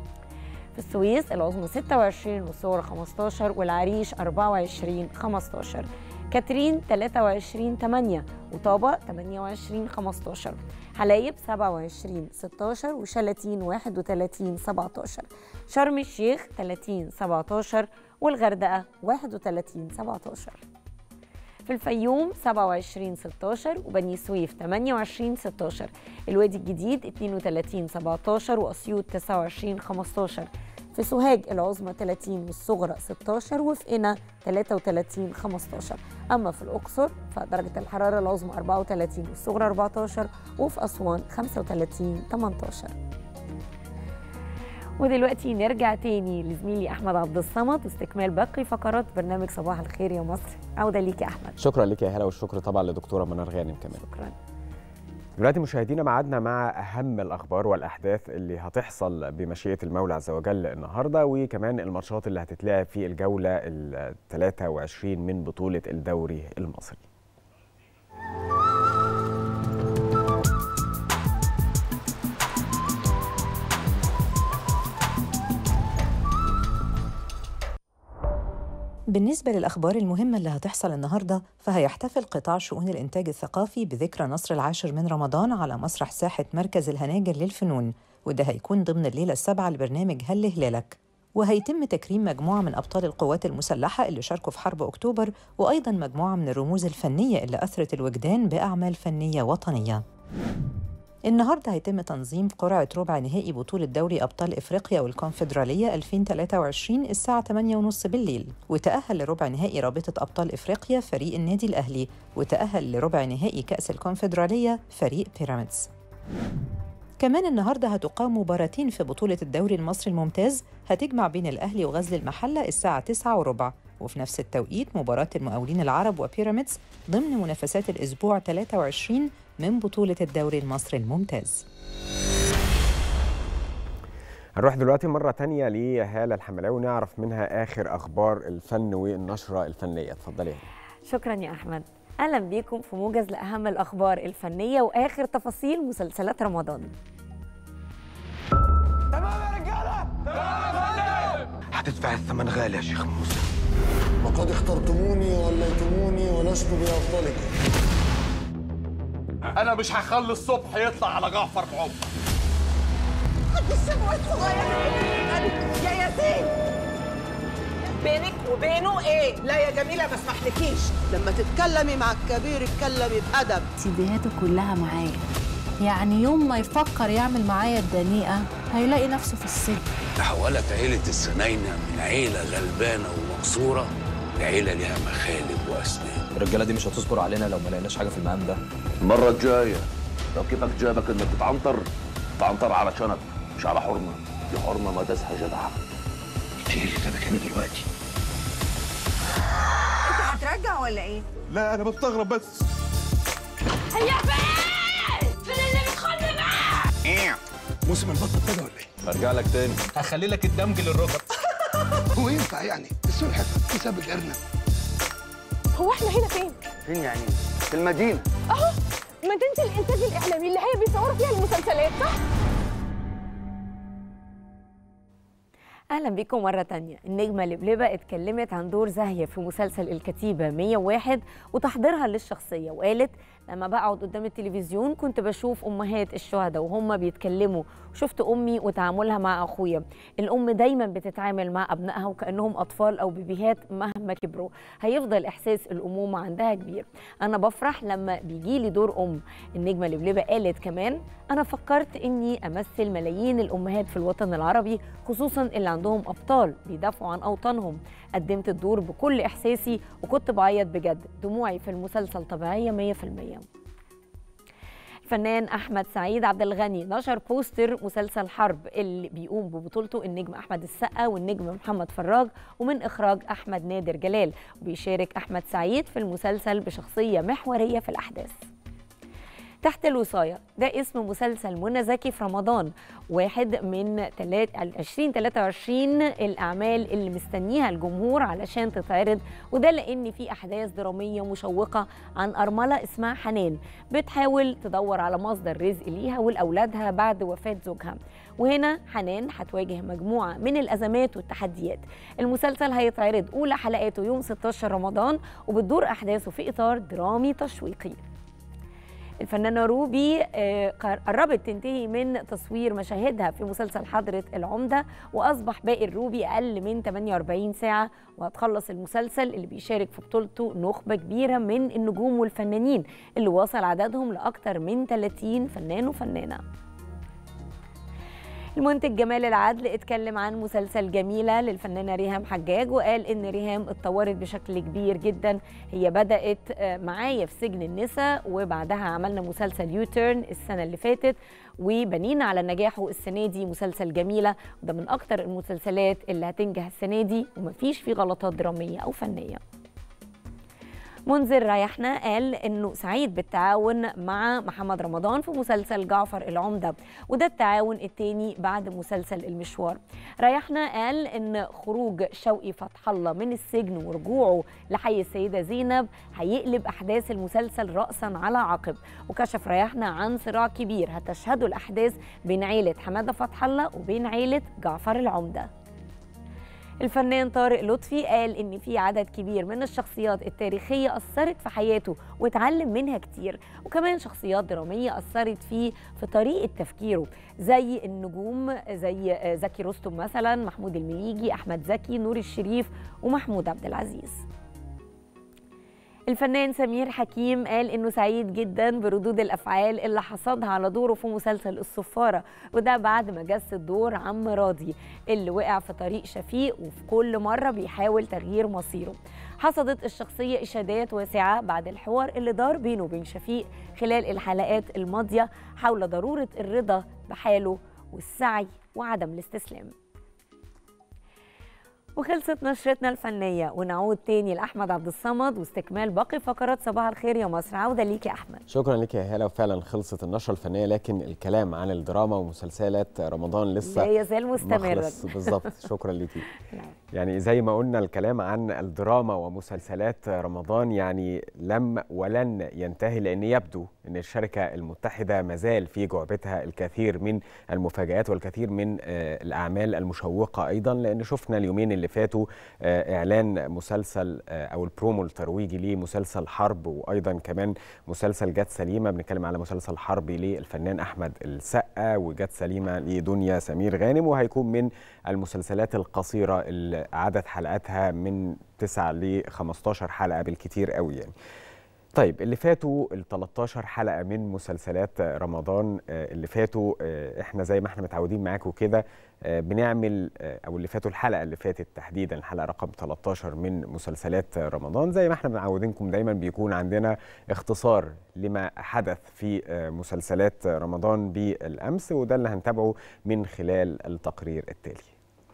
في السويس العظمى 26 والصغرى 15 والعريش 24 15 كاترين 23 8 وطابة 28 15 حلايب 27 16 وشلاتين 31 17 شرم الشيخ 30 17 والغردقة 31 17 في الفيوم 27 16 وبني سويف 28 16 الوادي الجديد 32 17 واسيوط 29 15 في سوهاج العظمى 30 والصغرى 16 وفي قنا 33 15 اما في الاقصر فدرجه الحراره العظمى 34 والصغرى 14 وفي اسوان 35 18 ودلوقتي نرجع تاني لزميلي احمد عبد الصمد واستكمال باقي فقرات برنامج صباح الخير يا مصر عوده ليك يا احمد
شكرا لك يا هلا والشكر طبعا لدكتوره منار غانم كمان
شكرا
دلوقتي مشاهدينا معادنا مع اهم الاخبار والاحداث اللي هتحصل بمشيئه المولى عز وجل النهارده وكمان الماتشات اللي هتتلعب في الجوله ال 23 من بطوله الدوري المصري
بالنسبة للأخبار المهمة اللي هتحصل النهاردة فهيحتفل قطاع شؤون الإنتاج الثقافي بذكرى نصر العاشر من رمضان على مسرح ساحة مركز الهناجر للفنون وده هيكون ضمن الليلة السابعة لبرنامج هل هلالك وهيتم تكريم مجموعة من أبطال القوات المسلحة اللي شاركوا في حرب أكتوبر وأيضا مجموعة من الرموز الفنية اللي أثرت الوجدان بأعمال فنية وطنية النهارده هيتم تنظيم قرعة ربع نهائي بطولة دوري أبطال إفريقيا والكونفدرالية 2023 الساعة 8:30 بالليل، وتأهل لربع نهائي رابطة أبطال إفريقيا فريق النادي الأهلي، وتأهل لربع نهائي كأس الكونفدرالية فريق بيراميدز. كمان النهارده هتقام مباراتين في بطولة الدوري المصري الممتاز هتجمع بين الأهلي وغزل المحلة الساعة 9 وربع وفي نفس التوقيت مباراة المقاولين العرب وبيراميدز ضمن منافسات الأسبوع 23 من بطولة الدوري المصري الممتاز
هنروح دلوقتي مرة تانية لهالة الحملاوي ونعرف منها آخر أخبار الفن والنشرة الفنية اتفضلي يا هالة.
شكرا يا احمد اهلا بيكم في موجز لاهم الاخبار الفنيه واخر تفاصيل مسلسلات رمضان
هتدفع الثمن غالي يا شيخ موسى
وقد اخترتموني وليتموني ولست بأفضلكم
انا مش هخلي الصبح يطلع على جعفر بعمر
يا ياسين بينك وبينه ايه؟ لا يا جميله ما اسمحلكيش
لما تتكلمي مع الكبير اتكلمي بأدب
سيديهاته كلها معايا يعني يوم ما يفكر يعمل معايا الدنيئة هيلاقي نفسه في السجن
تحولت عيلة السناينة من عيلة غلبانة ومقصورة لعيلة ليها مخالب وأسنان
الرجالة دي مش هتصبر علينا لو ما لقيناش حاجة في المقام ده
المرة الجاية لو كيفك جابك إنك تتعنطر تعنطر على شنب مش على حرمة دي حرمة ما تسحى جدع كتير أنا كان دلوقتي
انت هترجع ولا ايه؟
لا انا بستغرب بس
هيا فين؟ فين اللي بتخلي معاه؟
موسم البط ابتدى ولا ايه؟
هرجع لك تاني
هخلي لك الدمج للركب هو ينفع يعني السلحفة بسبب الأرنب
هو احنا هنا فين؟
فين يعني؟ في المدينة
اهو مدينة الإنتاج الإعلامي اللي هي بيصوروا فيها المسلسلات صح؟
اهلا بيكم مره تانية النجمه لبلبه اتكلمت عن دور زاهيه في مسلسل الكتيبه 101 وتحضيرها للشخصيه وقالت لما بقعد قدام التلفزيون كنت بشوف امهات الشهداء وهم بيتكلموا وشفت امي وتعاملها مع اخويا الام دايما بتتعامل مع ابنائها وكانهم اطفال او بيبيهات مهما كبروا هيفضل احساس الامومه عندها كبير انا بفرح لما بيجي لي دور ام النجمه لبلبه قالت كمان انا فكرت اني امثل ملايين الامهات في الوطن العربي خصوصا اللي عندهم ابطال بيدافعوا عن اوطانهم قدمت الدور بكل احساسي وكنت بعيط بجد دموعي في المسلسل طبيعيه 100% الفنان احمد سعيد عبد الغني نشر بوستر مسلسل حرب اللي بيقوم ببطولته النجم احمد السقا والنجم محمد فراج ومن اخراج احمد نادر جلال وبيشارك احمد سعيد في المسلسل بشخصيه محوريه في الاحداث تحت الوصاية ده اسم مسلسل منى زكي في رمضان واحد من 2023 الأعمال اللي مستنيها الجمهور علشان تتعرض وده لأن في أحداث درامية مشوقة عن أرملة اسمها حنان بتحاول تدور على مصدر رزق ليها ولأولادها بعد وفاة زوجها وهنا حنان هتواجه مجموعة من الأزمات والتحديات المسلسل هيتعرض أولى حلقاته يوم 16 رمضان وبتدور أحداثه في إطار درامي تشويقي الفنانة روبي قربت تنتهي من تصوير مشاهدها في مسلسل حضرة العمدة وأصبح باقي الروبي أقل من 48 ساعة وهتخلص المسلسل اللي بيشارك في بطولته نخبة كبيرة من النجوم والفنانين اللي وصل عددهم لأكثر من 30 فنان وفنانة المنتج جمال العدل اتكلم عن مسلسل جميلة للفنانة ريهام حجاج وقال إن ريهام اتطورت بشكل كبير جدا هي بدأت معايا في سجن النساء وبعدها عملنا مسلسل يوتيرن السنة اللي فاتت وبنينا على نجاحه السنة دي مسلسل جميلة وده من أكتر المسلسلات اللي هتنجح السنة دي ومفيش فيه غلطات درامية أو فنية منذر ريحنا قال انه سعيد بالتعاون مع محمد رمضان في مسلسل جعفر العمده وده التعاون الثاني بعد مسلسل المشوار ريحنا قال ان خروج شوقي فتح الله من السجن ورجوعه لحي السيده زينب هيقلب احداث المسلسل راسا على عقب وكشف ريحنا عن صراع كبير هتشهده الاحداث بين عيله حماده فتح الله وبين عيله جعفر العمده الفنان طارق لطفي قال إن في عدد كبير من الشخصيات التاريخية أثرت في حياته واتعلم منها كتير وكمان شخصيات درامية أثرت فيه في طريقة تفكيره زي النجوم زي زكي رستم مثلا محمود المليجي أحمد زكي نور الشريف ومحمود عبد العزيز الفنان سمير حكيم قال انه سعيد جدا بردود الافعال اللي حصدها على دوره في مسلسل الصفاره وده بعد ما جسد دور عم راضي اللي وقع في طريق شفيق وفي كل مره بيحاول تغيير مصيره حصدت الشخصيه اشادات واسعه بعد الحوار اللي دار بينه وبين شفيق خلال الحلقات الماضيه حول ضروره الرضا بحاله والسعي وعدم الاستسلام وخلصت نشرتنا الفنية ونعود تاني لأحمد عبد الصمد واستكمال باقي فقرات صباح الخير يا مصر عودة ليك يا أحمد
شكرا لك يا هاله وفعلا خلصت النشره الفنيه لكن الكلام عن الدراما ومسلسلات رمضان لسه
لا يزال
ما
مستمرا
خلص. بالظبط شكرا ليكي يعني زي ما قلنا الكلام عن الدراما ومسلسلات رمضان يعني لم ولن ينتهي لان يبدو ان الشركه المتحده مازال في جعبتها الكثير من المفاجات والكثير من آه، الاعمال المشوقه ايضا لان شفنا اليومين اللي فاتوا آه، اعلان مسلسل آه، او البرومو الترويجي لمسلسل حرب وايضا كمان مسلسل جت سليمه بنتكلم على مسلسل حربي للفنان احمد السقا وجت سليمه لدنيا سمير غانم وهيكون من المسلسلات القصيره اللي عدد حلقاتها من 9 ل 15 حلقه بالكتير قوي يعني طيب اللي فاتوا ال 13 حلقه من مسلسلات رمضان آه، اللي فاتوا آه، احنا زي ما احنا متعودين معاكم كده آه، بنعمل آه، او اللي فاتوا الحلقه اللي فاتت تحديدا الحلقه رقم 13 من مسلسلات رمضان زي ما احنا معودينكم دايما بيكون عندنا اختصار لما حدث في آه، مسلسلات رمضان بالامس وده اللي هنتابعه من خلال التقرير التالي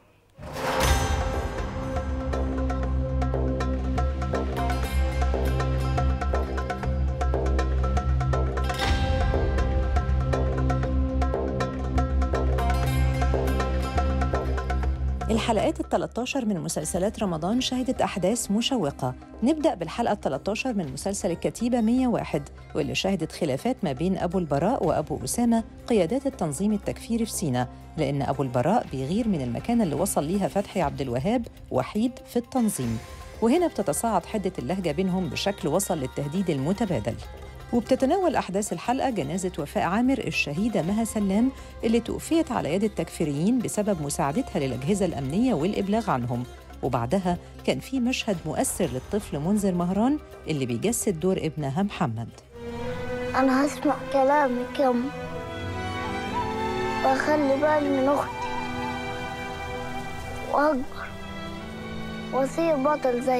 الحلقات ال 13 من مسلسلات رمضان شهدت أحداث مشوقة نبدأ بالحلقة ال 13 من مسلسل الكتيبة 101 واللي شهدت خلافات ما بين أبو البراء وأبو أسامة قيادات التنظيم التكفيري في سينا لأن أبو البراء بيغير من المكان اللي وصل ليها فتحي عبد الوهاب وحيد في التنظيم وهنا بتتصاعد حدة اللهجة بينهم بشكل وصل للتهديد المتبادل وبتتناول أحداث الحلقة جنازة وفاء عامر الشهيدة مها سلام اللي توفيت على يد التكفيريين بسبب مساعدتها للأجهزة الأمنية والإبلاغ عنهم وبعدها كان في مشهد مؤثر للطفل منذر مهران اللي بيجسد دور ابنها محمد
أنا هسمع كلامك يا أم وأخلي بالي من أختي وأكبر وأصير بطل زيي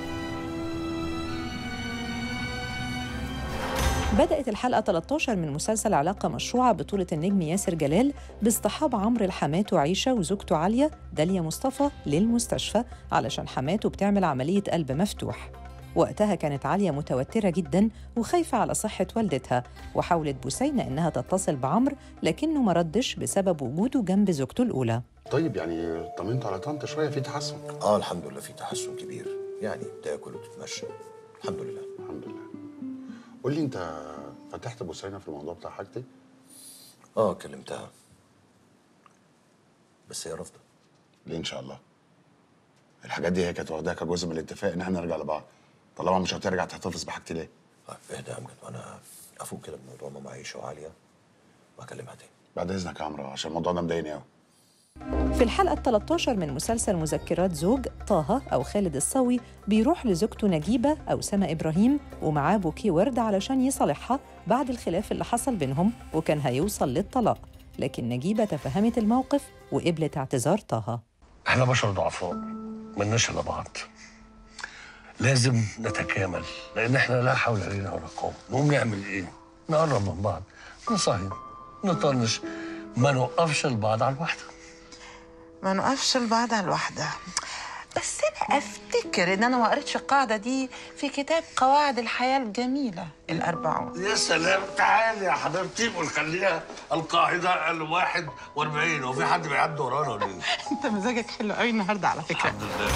بدأت الحلقة 13 من مسلسل علاقة مشروعة بطولة النجم ياسر جلال باصطحاب عمرو لحماته عيشة وزوجته عالية داليا مصطفى للمستشفى علشان حماته بتعمل عملية قلب مفتوح وقتها كانت عالية متوترة جدا وخايفة على صحة والدتها وحاولت بوسينة إنها تتصل بعمرو لكنه ما ردش بسبب وجوده جنب زوجته الأولى
طيب يعني طمنتوا على طنط شويه في تحسن
اه الحمد لله في تحسن كبير يعني بتاكل وتتمشى الحمد لله
الحمد لله قول لي انت فتحت بوسينه في الموضوع بتاع حاجتي
اه كلمتها بس هي رافضه
ليه ان شاء الله الحاجات دي هي كانت واخداها كجزء من الاتفاق ان احنا نرجع لبعض طالما مش هترجع تحتفظ بحاجتي ليه
آه، اهدى يا امجد وانا افوق كده بموضوع ماما عيشه وعاليه واكلمها تاني
بعد اذنك يا عمرو عشان الموضوع ده مضايقني قوي
في الحلقة ال 13 من مسلسل مذكرات زوج طه أو خالد الصاوي بيروح لزوجته نجيبة أو سما إبراهيم ومعاه بوكيه ورد علشان يصالحها بعد الخلاف اللي حصل بينهم وكان هيوصل للطلاق لكن نجيبة تفهمت الموقف وقبلت اعتذار طه
احنا بشر ضعفاء ملناش الا بعض لازم نتكامل لان احنا لا حول لنا ولا قوه نقوم نعمل ايه نقرب من بعض نصاحب نطنش ما نوقفش البعض على الواحده
ما نقفش البعض على الواحدة بس أنا أفتكر إن أنا ما قريتش القاعدة دي في كتاب قواعد الحياة الجميلة الأربعون
يا سلام تعالي يا حبيبتي ونخليها القاعده ال 41 هو في حد بيعدي ورانا ولا ايه؟
أنت مزاجك حلو قوي النهاردة على فكرة
الحمد لله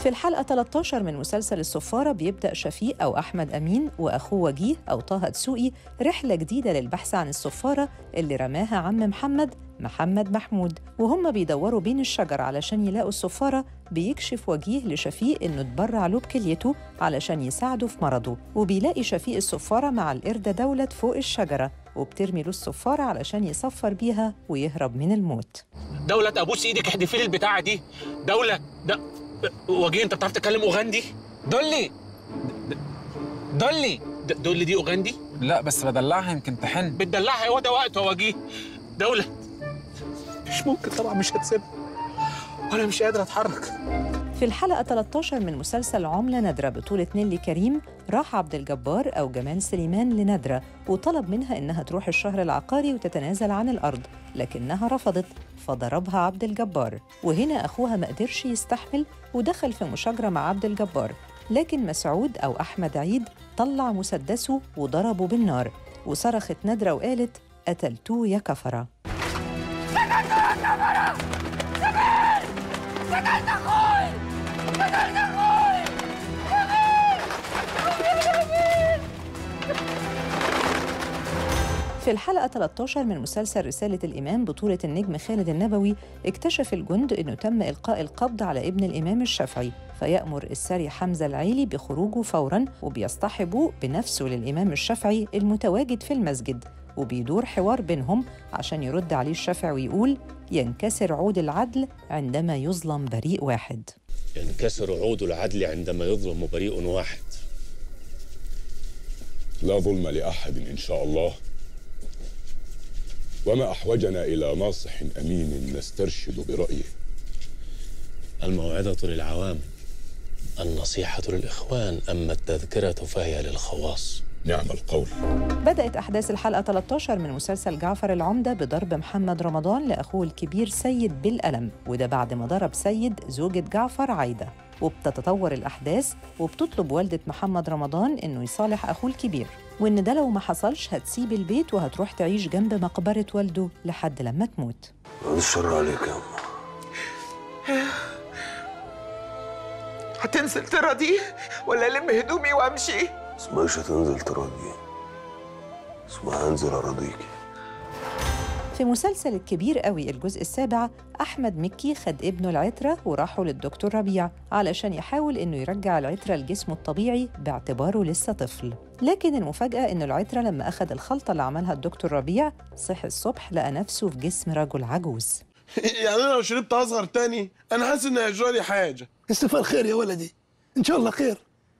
في الحلقة 13 من مسلسل الصفارة بيبدأ شفيق أو أحمد أمين وأخوه وجيه أو طه دسوقي رحلة جديدة للبحث عن الصفارة اللي رماها عم محمد محمد محمود وهم بيدوروا بين الشجر علشان يلاقوا الصفارة بيكشف وجيه لشفيق إنه اتبرع له بكليته علشان يساعده في مرضه وبيلاقي شفيق الصفارة مع القردة دولت فوق الشجرة وبترمي له الصفارة علشان يصفر بيها ويهرب من الموت
دولة ابوس ايدك احدفي لي البتاعه دي دولة ده وجيه انت بتعرف تتكلم اوغندي
دولي دولي
د- دولي دي اوغندي
لا بس بدلعها يمكن تحن
بتدلعها هو ده وقته يا وجيه دولة مش ممكن طبعا مش هتسيبها وانا مش قادر اتحرك
في الحلقة 13 من مسلسل عملة نادرة بطولة نيلي كريم راح عبد الجبار أو جمال سليمان لنادرة وطلب منها إنها تروح الشهر العقاري وتتنازل عن الأرض لكنها رفضت فضربها عبد الجبار وهنا أخوها ما قدرش يستحمل ودخل في مشاجرة مع عبد الجبار لكن مسعود أو أحمد عيد طلع مسدسه وضربه بالنار وصرخت نادرة وقالت قتلتوه يا كفرة
قتلت اخوي قتلت اخوي
في الحلقة 13 من مسلسل رسالة الإمام بطولة النجم خالد النبوي اكتشف الجند أنه تم إلقاء القبض على ابن الإمام الشافعي فيأمر السري حمزة العيلي بخروجه فوراً وبيصطحبه بنفسه للإمام الشافعي المتواجد في المسجد وبيدور حوار بينهم عشان يرد عليه الشافعي ويقول ينكسر عود العدل عندما يظلم بريء واحد
ينكسر عود العدل عندما يظلم بريء واحد
لا ظلم لأحد إن شاء الله وما أحوجنا إلى ناصح أمين نسترشد برأيه
الموعظة للعوام النصيحة للإخوان أما التذكرة فهي للخواص
نعم القول
بدأت أحداث الحلقة 13 من مسلسل جعفر العمدة بضرب محمد رمضان لأخوه الكبير سيد بالقلم وده بعد ما ضرب سيد زوجة جعفر عايدة وبتتطور الأحداث وبتطلب والدة محمد رمضان إنه يصالح أخوه الكبير وإن ده لو ما حصلش هتسيب البيت وهتروح تعيش جنب مقبرة والده لحد لما تموت
بعد الشر عليك يا أم
هتنزل تراضيه ولا لم هدومي وامشي
اسمهاش هتنزل تراضي اسمها هنزل أراضيكي
في مسلسل الكبير قوي الجزء السابع أحمد مكي خد ابنه العترة وراحوا للدكتور ربيع علشان يحاول إنه يرجع العترة لجسمه الطبيعي باعتباره لسه طفل لكن المفاجأة إنه العترة لما أخد الخلطة اللي عملها الدكتور ربيع صحي الصبح لقى نفسه في جسم رجل عجوز
يعني انا لو شربت اصغر تاني انا حاسس ان هيجرى لي حاجه
استفاد خير يا ولدي ان شاء الله خير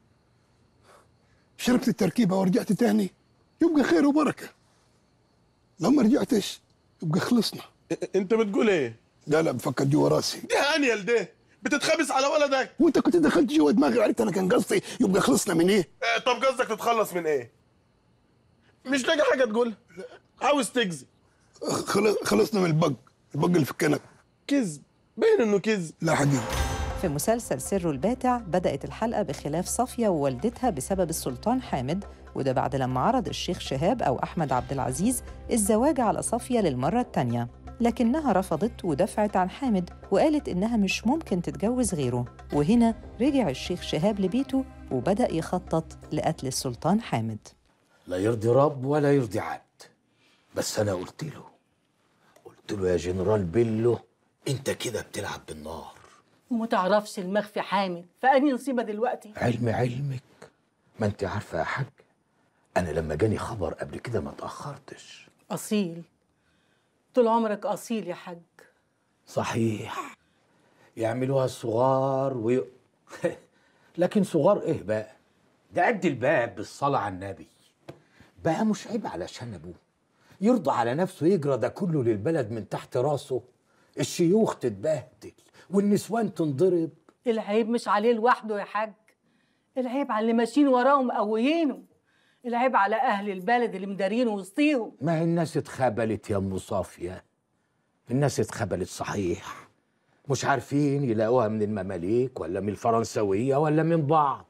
شربت التركيبه ورجعت تاني يبقى خير وبركه لو ما رجعتش يبقى خلصنا
انت بتقول ايه
لا لا بفكر جوا راسي
دي هانيل ده بتتخبس على ولدك
وانت كنت دخلت جوا دماغي وعرفت انا كان قصدي يبقى خلصنا من ايه
آه، طب قصدك تتخلص من ايه مش لاقي حاجه تقولها عاوز تكذب
خل- خلصنا من البق البق اللي في الكنب
كذب باين انه كذب
لا حقيقي
في مسلسل سر الباتع بدأت الحلقة بخلاف صافية ووالدتها بسبب السلطان حامد وده بعد لما عرض الشيخ شهاب أو أحمد عبد العزيز الزواج على صافية للمرة التانية لكنها رفضت ودفعت عن حامد وقالت إنها مش ممكن تتجوز غيره وهنا رجع الشيخ شهاب لبيته وبدأ يخطط لقتل السلطان حامد
لا يرضي رب ولا يرضي عبد بس انا قلت له قلت له يا جنرال بيلو انت كده بتلعب بالنار
وما تعرفش المخفي حامد فأني نصيبة دلوقتي
علم علمك ما انت عارفه يا حاج انا لما جاني خبر قبل كده ما اتاخرتش
أصيل طول عمرك أصيل يا حاج
صحيح يعملوها الصغار وي... لكن صغار ايه بقى ده قد الباب بالصلاة على النبي بقى مش عيب علشان ابوه يرضى على نفسه يجرى ده كله للبلد من تحت راسه الشيوخ تتبهدل والنسوان تنضرب
العيب مش عليه لوحده يا حاج العيب على اللي ماشيين وراه ومقويينه العيب على أهل البلد اللي مدارينه وسطيهم
ما هي الناس اتخبلت يا ام صافيه الناس اتخبلت صحيح مش عارفين يلاقوها من المماليك ولا من الفرنسويه ولا من بعض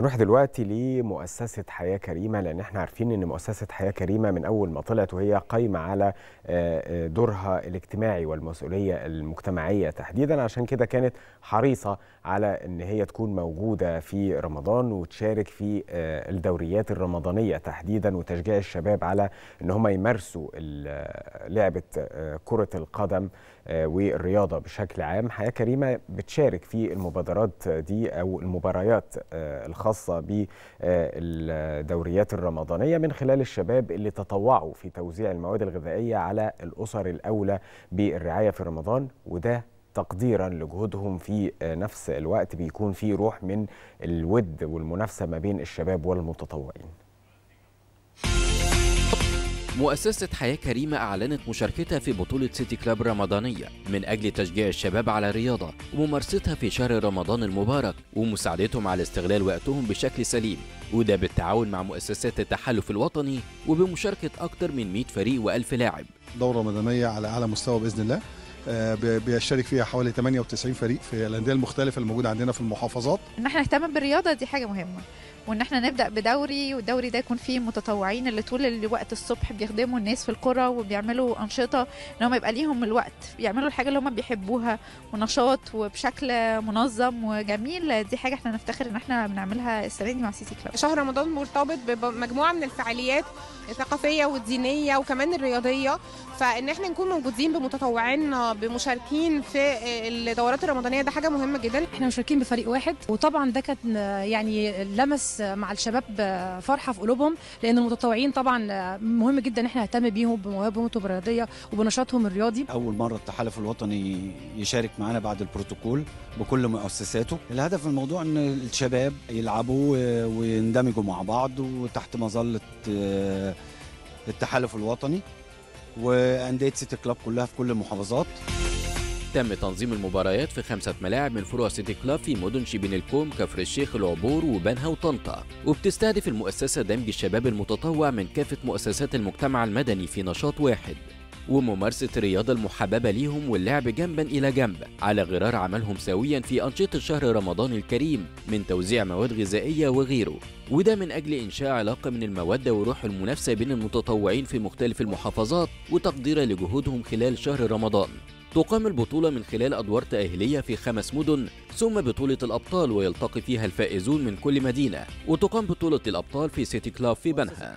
نروح دلوقتي لمؤسسة حياة كريمة لأن احنا عارفين أن مؤسسة حياة كريمة من أول ما طلعت وهي قايمة على آه، آه، دورها الاجتماعي والمسؤولية المجتمعية تحديدا عشان كده كانت حريصة على أن هي تكون موجودة في رمضان وتشارك في آه، الدوريات الرمضانية تحديدا وتشجيع الشباب على أن هم يمارسوا ال- لعبة آه، كرة القدم آه، والرياضة بشكل عام حياة كريمة بتشارك في المبادرات دي أو المباريات آه، الخاصة بالدوريات الرمضانية من خلال الشباب اللي تطوعوا في توزيع المواد الغذائية على الأسر الأولى بالرعاية في رمضان وده تقديرا لجهودهم في آه، نفس الوقت بيكون في روح من الود والمنافسة ما بين الشباب والمتطوعين
مؤسسة حياة كريمة أعلنت مشاركتها في بطولة سيتي كلاب رمضانية من أجل تشجيع الشباب على الرياضة وممارستها في شهر رمضان المبارك ومساعدتهم على استغلال وقتهم بشكل سليم وده بالتعاون مع مؤسسات التحالف الوطني وبمشاركة أكثر من 100 فريق و1000 لاعب
دورة رمضانية على أعلى مستوى بإذن الله آه، بي- بيشترك فيها حوالي 98 فريق في الأندية المختلفة الموجودة عندنا في المحافظات
ان احنا نهتم بالرياضه دي حاجه مهمه وان احنا نبدا بدوري والدوري ده يكون فيه متطوعين اللي طول الوقت الصبح بيخدموا الناس في القرى وبيعملوا انشطه ان هم يبقى ليهم الوقت يعملوا الحاجه اللي هم بيحبوها ونشاط وبشكل منظم وجميل دي حاجه احنا نفتخر ان احنا بنعملها السنه دي مع سيتي كلاب
شهر رمضان مرتبط بمجموعه من الفعاليات الثقافيه والدينيه وكمان الرياضيه فان احنا نكون موجودين بمتطوعين بمشاركين في الدورات الرمضانيه ده حاجه مهمه جدا
احنا مشاركين بفريق واحد وطبعا ده كان يعني لمس مع الشباب فرحه في قلوبهم لان المتطوعين طبعا مهم جدا ان احنا نهتم بيهم بمواهبهم الرياضيه وبنشاطهم الرياضي
أول مرة التحالف الوطني يشارك معنا بعد البروتوكول بكل مؤسساته الهدف من الموضوع أن الشباب يلعبوا ويندمجوا مع بعض وتحت مظلة آه، التحالف الوطني وأندية سيتي كلاب كلها في كل المحافظات
تم تنظيم المباريات في خمسة ملاعب من فروع سيتي كلاب في مدن شبين الكوم كفر الشيخ العبور وبنها وطنطا وبتستهدف المؤسسة دمج الشباب المتطوع من كافة مؤسسات المجتمع المدني في نشاط واحد وممارسة الرياضة المحببة ليهم واللعب جنبا إلى جنب على غرار عملهم سويا في أنشطة شهر رمضان الكريم من توزيع مواد غذائية وغيره وده من أجل إنشاء علاقة من المودة وروح المنافسة بين المتطوعين في مختلف المحافظات وتقديرا لجهودهم خلال شهر رمضان تقام البطولة من خلال أدوار تأهيلية في خمس مدن ثم بطولة الأبطال ويلتقي فيها الفائزون من كل مدينة وتقام بطولة الأبطال في سيتي كلاب في بنها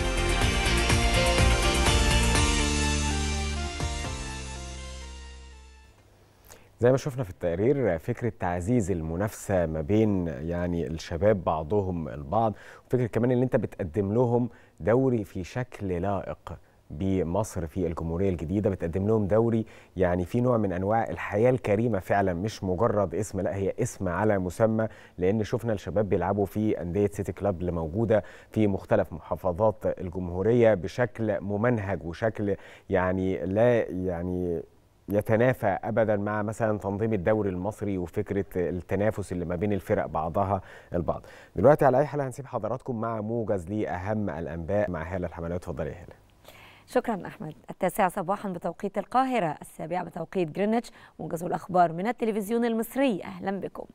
زي ما شفنا في التقرير فكرة تعزيز المنافسة ما بين يعني الشباب بعضهم البعض وفكرة كمان ان انت بتقدم لهم دوري في شكل لائق بمصر في الجمهورية الجديدة بتقدم لهم دوري يعني في نوع من أنواع الحياة الكريمة فعلا مش مجرد اسم لا هي اسم على مسمى لأن شفنا الشباب بيلعبوا في أندية سيتي كلاب اللي موجودة في مختلف محافظات الجمهورية بشكل ممنهج وشكل يعني لا يعني يتنافى ابدا مع مثلا تنظيم الدوري المصري وفكره التنافس اللي ما بين الفرق بعضها البعض. دلوقتي على اي حال هنسيب حضراتكم مع موجز لاهم الانباء مع هاله الحملاوي اتفضلي يا هاله.
شكرا أحمد التاسعة صباحا بتوقيت القاهرة السابعة بتوقيت جرينتش موجز الأخبار من التلفزيون المصري أهلا بكم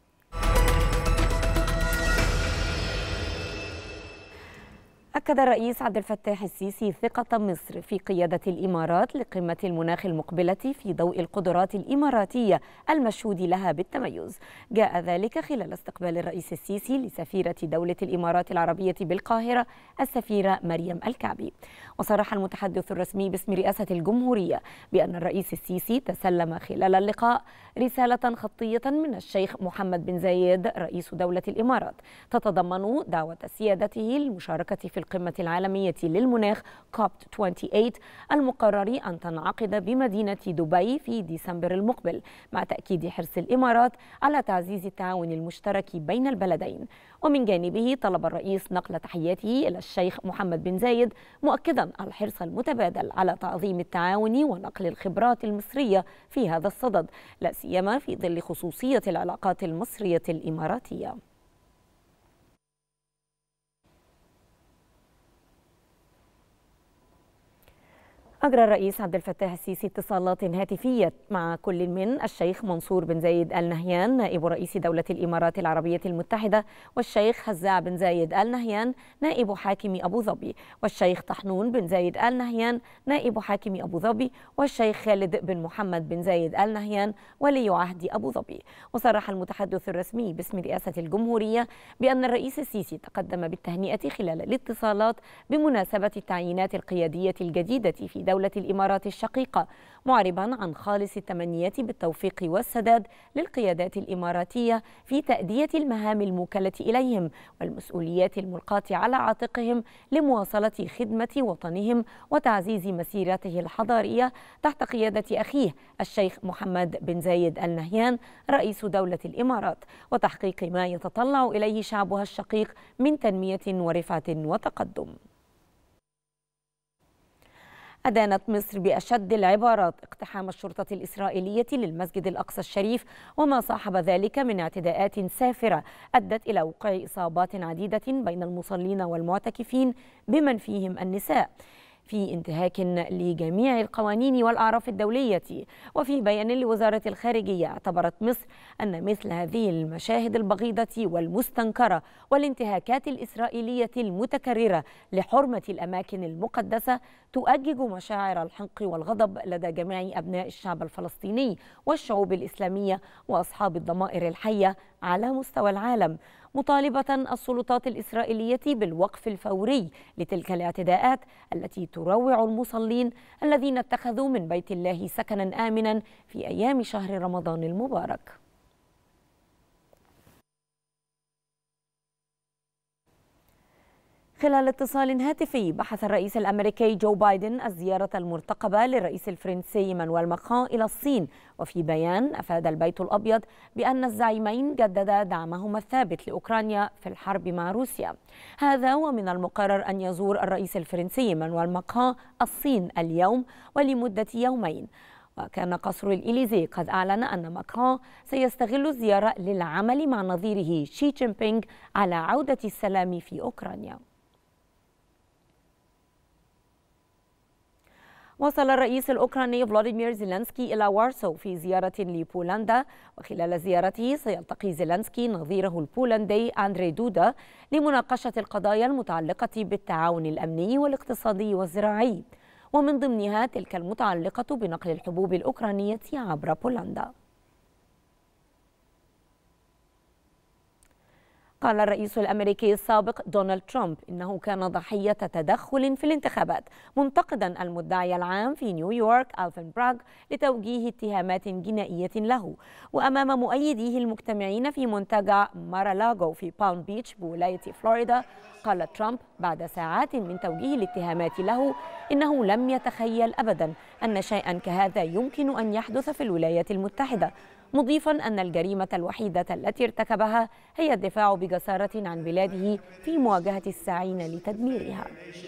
أكد الرئيس عبد الفتاح السيسي ثقة مصر في قيادة الإمارات لقمة المناخ المقبلة في ضوء القدرات الإماراتية المشهود لها بالتميز جاء ذلك خلال استقبال الرئيس السيسي لسفيرة دولة الإمارات العربية بالقاهرة السفيرة مريم الكعبي وصرح المتحدث الرسمي باسم رئاسة الجمهورية بأن الرئيس السيسي تسلم خلال اللقاء رسالة خطية من الشيخ محمد بن زايد رئيس دولة الإمارات تتضمن دعوة سيادته للمشاركة في القمة العالمية للمناخ كوب 28 المقرر أن تنعقد بمدينة دبي في ديسمبر المقبل مع تأكيد حرص الإمارات على تعزيز التعاون المشترك بين البلدين ومن جانبه طلب الرئيس نقل تحياته إلى الشيخ محمد بن زايد مؤكدا الحرص المتبادل على تعظيم التعاون ونقل الخبرات المصرية في هذا الصدد لا سيما في ظل خصوصية العلاقات المصرية الإماراتية أجرى الرئيس عبد الفتاح السيسي اتصالات هاتفية مع كل من الشيخ منصور بن زايد آل نهيان نائب رئيس دولة الإمارات العربية المتحدة والشيخ هزاع بن زايد آل نهيان نائب حاكم أبو ظبي والشيخ طحنون بن زايد آل نهيان نائب حاكم أبو ظبي والشيخ خالد بن محمد بن زايد آل نهيان ولي عهد أبو ظبي وصرح المتحدث الرسمي باسم رئاسة الجمهورية بأن الرئيس السيسي تقدم بالتهنئة خلال الاتصالات بمناسبة التعيينات القيادية الجديدة في دولة الإمارات الشقيقة معربا عن خالص التمنيات بالتوفيق والسداد للقيادات الإماراتية في تأدية المهام الموكلة إليهم والمسؤوليات الملقاة على عاتقهم لمواصلة خدمة وطنهم وتعزيز مسيرته الحضارية تحت قيادة أخيه الشيخ محمد بن زايد آل نهيان رئيس دولة الإمارات وتحقيق ما يتطلع إليه شعبها الشقيق من تنمية ورفعة وتقدم أدانت مصر بأشد العبارات اقتحام الشرطة الإسرائيلية للمسجد الأقصى الشريف وما صاحب ذلك من اعتداءات سافرة أدت إلى وقوع إصابات عديدة بين المصلين والمعتكفين بمن فيهم النساء في انتهاك لجميع القوانين والأعراف الدولية وفي بيان لوزارة الخارجية اعتبرت مصر أن مثل هذه المشاهد البغيضة والمستنكرة والانتهاكات الإسرائيلية المتكررة لحرمة الأماكن المقدسة تؤجج مشاعر الحنق والغضب لدى جميع أبناء الشعب الفلسطيني والشعوب الإسلامية وأصحاب الضمائر الحية على مستوى العالم مطالبة السلطات الإسرائيلية بالوقف الفوري لتلك الاعتداءات التي تروع المصلين الذين اتخذوا من بيت الله سكنا آمنا في أيام شهر رمضان المبارك خلال اتصال هاتفي بحث الرئيس الامريكي جو بايدن الزياره المرتقبه للرئيس الفرنسي مانويل ماكرون الى الصين وفي بيان افاد البيت الابيض بان الزعيمين جددا دعمهما الثابت لاوكرانيا في الحرب مع روسيا هذا ومن المقرر ان يزور الرئيس الفرنسي مانويل ماكرون الصين اليوم ولمده يومين وكان قصر الإليزي قد أعلن أن ماكرون سيستغل الزيارة للعمل مع نظيره شي جين بينغ على عودة السلام في أوكرانيا وصل الرئيس الأوكراني فلاديمير زيلنسكي إلى وارسو في زيارة لبولندا وخلال زيارته سيلتقي زيلنسكي نظيره البولندي أندري دودا لمناقشة القضايا المتعلقة بالتعاون الأمني والاقتصادي والزراعي ومن ضمنها تلك المتعلقة بنقل الحبوب الأوكرانية عبر بولندا قال الرئيس الامريكي السابق دونالد ترامب انه كان ضحيه تدخل في الانتخابات منتقدا المدعي العام في نيويورك الفن براغ لتوجيه اتهامات جنائيه له وامام مؤيديه المجتمعين في منتجع مارالاغو في بالم بيتش بولايه فلوريدا قال ترامب بعد ساعات من توجيه الاتهامات له انه لم يتخيل ابدا ان شيئا كهذا يمكن ان يحدث في الولايات المتحده مضيفا أن الجريمة الوحيدة التي ارتكبها هي الدفاع بجسارة عن بلاده في مواجهة الساعين لتدميرها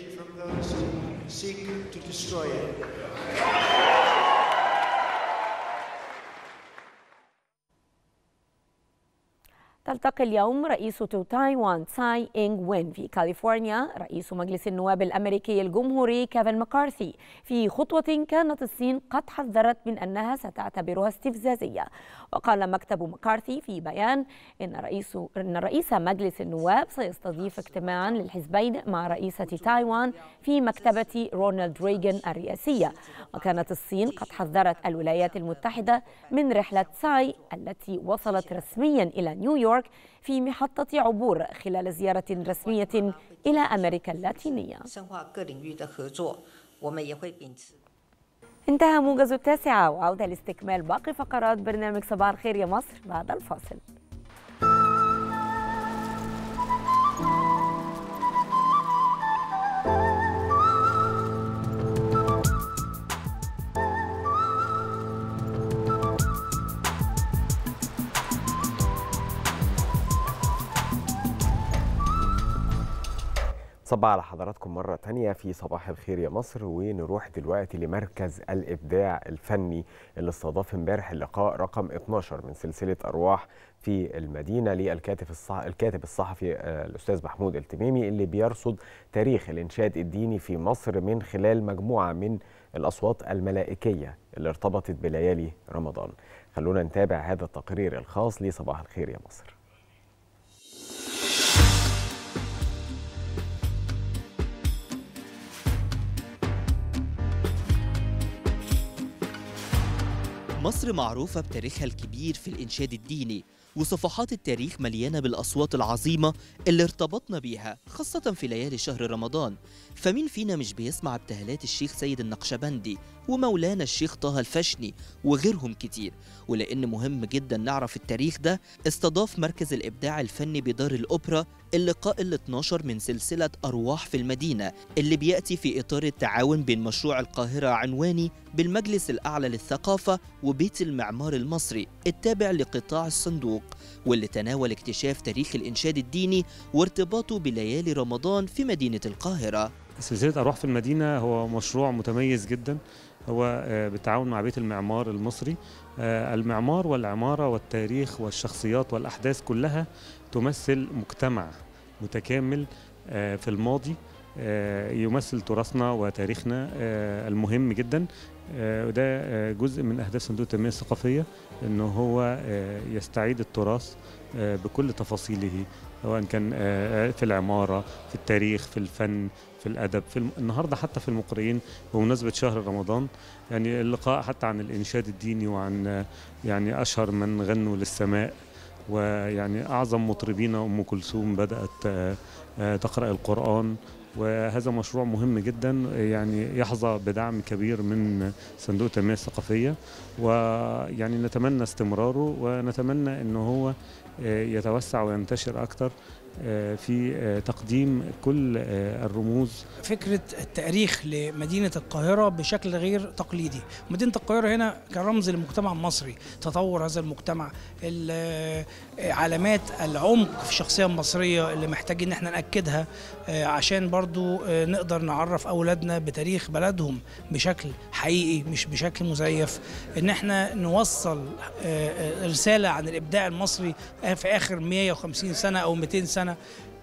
تلتقي اليوم رئيس تايوان تساي إنغ وين في كاليفورنيا رئيس مجلس النواب الأمريكي الجمهوري كيفن مكارثي في خطوة كانت الصين قد حذرت من أنها ستعتبرها استفزازية وقال مكتب مكارثي في بيان إن رئيس إن رئيس مجلس النواب سيستضيف اجتماعا للحزبين مع رئيسة تايوان في مكتبة رونالد ريغان الرئاسية وكانت الصين قد حذرت الولايات المتحدة من رحلة تساي التي وصلت رسميا إلى نيويورك في محطة عبور خلال زيارة رسمية إلى أمريكا اللاتينية انتهى موجز التاسعة وعودة لاستكمال باقي فقرات برنامج صباح الخير يا مصر بعد الفاصل
صبح على حضراتكم مرة تانية في صباح الخير يا مصر ونروح دلوقتي لمركز الإبداع الفني اللي استضاف امبارح اللقاء رقم 12 من سلسلة أرواح في المدينة للكاتب الصح... الكاتب الصحفي آه، الأستاذ محمود التميمي اللي بيرصد تاريخ الإنشاد الديني في مصر من خلال مجموعة من الأصوات الملائكية اللي ارتبطت بليالي رمضان خلونا نتابع هذا التقرير الخاص لصباح الخير يا مصر
مصر معروفة بتاريخها الكبير في الإنشاد الديني وصفحات التاريخ مليانة بالأصوات العظيمة اللي ارتبطنا بيها خاصة في ليالي شهر رمضان فمين فينا مش بيسمع ابتهالات الشيخ سيد النقشبندي ومولانا الشيخ طه الفشني وغيرهم كتير ولأن مهم جدا نعرف التاريخ ده استضاف مركز الإبداع الفني بدار الأوبرا اللقاء ال 12 من سلسلة أرواح في المدينة اللي بيأتي في إطار التعاون بين مشروع القاهرة عنواني بالمجلس الأعلى للثقافة وبيت المعمار المصري التابع لقطاع الصندوق واللي تناول اكتشاف تاريخ الإنشاد الديني وارتباطه بليالي رمضان في مدينة القاهرة
سلسلة أرواح في المدينة هو مشروع متميز جدا هو آه، بالتعاون مع بيت المعمار المصري آه، المعمار والعمارة والتاريخ والشخصيات والأحداث كلها تمثل مجتمع متكامل آه، في الماضي آه، يمثل تراثنا وتاريخنا آه، المهم جدا آه، وده آه، جزء من أهداف صندوق التنمية الثقافية إنه هو آه، يستعيد التراث آه، بكل تفاصيله سواء كان آه، في العمارة في التاريخ في الفن في الأدب في الم... النهاردة حتى في المقرئين بمناسبة شهر رمضان يعني اللقاء حتى عن الإنشاد الديني وعن آه، يعني أشهر من غنوا للسماء ويعني أعظم مطربين أم كلثوم بدأت آه، آه، تقرأ القرآن وهذا مشروع مهم جدا يعني يحظى بدعم كبير من صندوق التنمية الثقافية ويعني نتمنى استمراره ونتمنى أنه هو آه، يتوسع وينتشر أكثر آه، في آه، تقديم كل آه، الرموز
فكرة التاريخ لمدينة القاهرة بشكل غير تقليدي مدينة القاهرة هنا كرمز للمجتمع المصري تطور هذا المجتمع ال- علامات العمق في الشخصية المصرية اللي محتاجين ان احنا نأكدها آه، عشان برضو آه، نقدر نعرف أولادنا بتاريخ بلدهم بشكل حقيقي مش بشكل مزيف ان احنا نوصل آه، آه، رسالة عن الإبداع المصري في آخر 150 سنة أو 200 سنة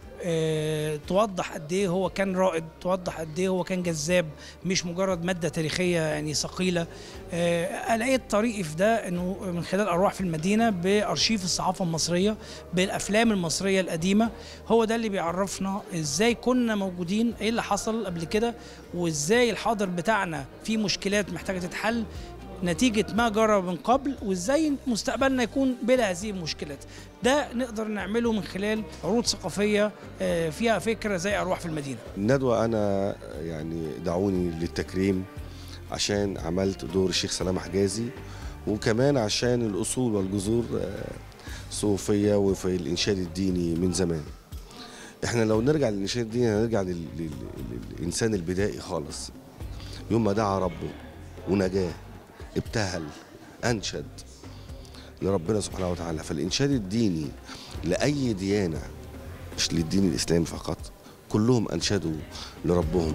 آه، توضح قد ايه هو كان رائد توضح قد ايه هو كان جذاب مش مجرد ماده تاريخيه يعني ثقيله آه، لقيت طريقي في ده انه من خلال ارواح في المدينه بارشيف الصحافه المصريه بالافلام المصريه القديمه هو ده اللي بيعرفنا ازاي كنا موجودين ايه اللي حصل قبل كده وازاي الحاضر بتاعنا فيه مشكلات محتاجه تتحل نتيجة ما جرى من قبل وازاي مستقبلنا يكون بلا هذه المشكلات ده نقدر نعمله من خلال عروض ثقافية آه، فيها فكرة زي أرواح في المدينة
الندوة أنا يعني دعوني للتكريم عشان عملت دور الشيخ سلام حجازي وكمان عشان الأصول والجذور آه، صوفية وفي الإنشاد الديني من زمان احنا لو نرجع للإنشاد الديني هنرجع لل- لل- للإنسان البدائي خالص يوم ما دعا ربه ونجاه ابتهل أنشد لربنا سبحانه وتعالى فالإنشاد الديني لأي ديانة مش للدين الإسلامي فقط كلهم أنشدوا لربهم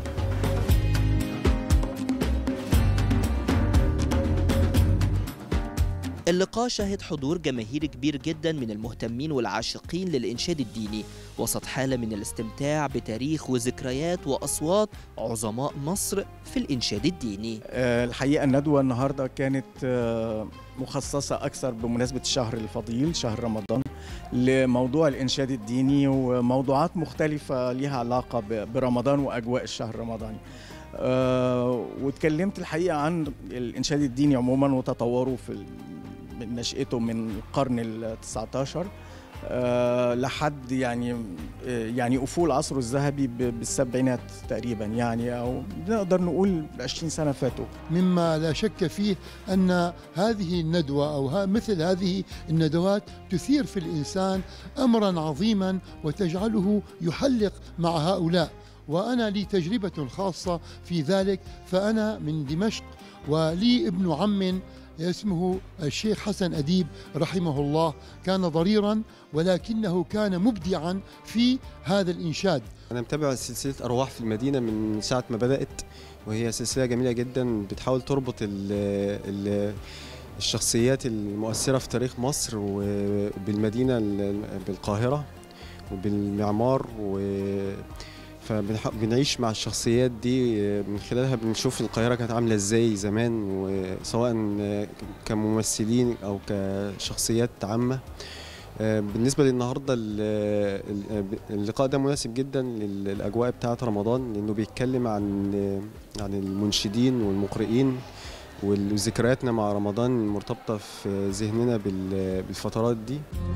اللقاء شهد حضور جماهير كبير جدا من المهتمين والعاشقين للإنشاد الديني وسط حالة من الاستمتاع بتاريخ وذكريات وأصوات عظماء مصر في الإنشاد الديني
آه، الحقيقة الندوة النهاردة كانت آه، مخصصة أكثر بمناسبة الشهر الفضيل شهر رمضان لموضوع الإنشاد الديني وموضوعات مختلفة لها علاقة ب- برمضان وأجواء الشهر الرمضاني آه، واتكلمت الحقيقة عن الإنشاد الديني عموما وتطوره في ال- من نشأته من القرن ال 19 آه، لحد يعني آه، يعني افول عصره الذهبي ب- بالسبعينات تقريبا يعني او نقدر نقول 20 سنه فاتوا
مما لا شك فيه ان هذه الندوه او ها مثل هذه الندوات تثير في الانسان امرا عظيما وتجعله يحلق مع هؤلاء وانا لي تجربه خاصه في ذلك فانا من دمشق ولي ابن عم اسمه الشيخ حسن أديب رحمه الله كان ضريرا ولكنه كان مبدعا في هذا الإنشاد
أنا متابع سلسلة أرواح في المدينة من ساعة ما بدأت وهي سلسلة جميلة جدا بتحاول تربط ال ال الشخصيات المؤثرة في تاريخ مصر وبالمدينة ال- بالقاهرة وبالمعمار و فبنعيش مع الشخصيات دي من خلالها بنشوف القاهرة كانت عاملة ازاي زمان وسواء كممثلين أو كشخصيات عامة آه، بالنسبة للنهاردة ال- ال- اللقاء ده مناسب جدا للأجواء بتاعة رمضان لأنه بيتكلم عن عن المنشدين والمقرئين وذكرياتنا مع رمضان المرتبطة في ذهننا بال- بالفترات دي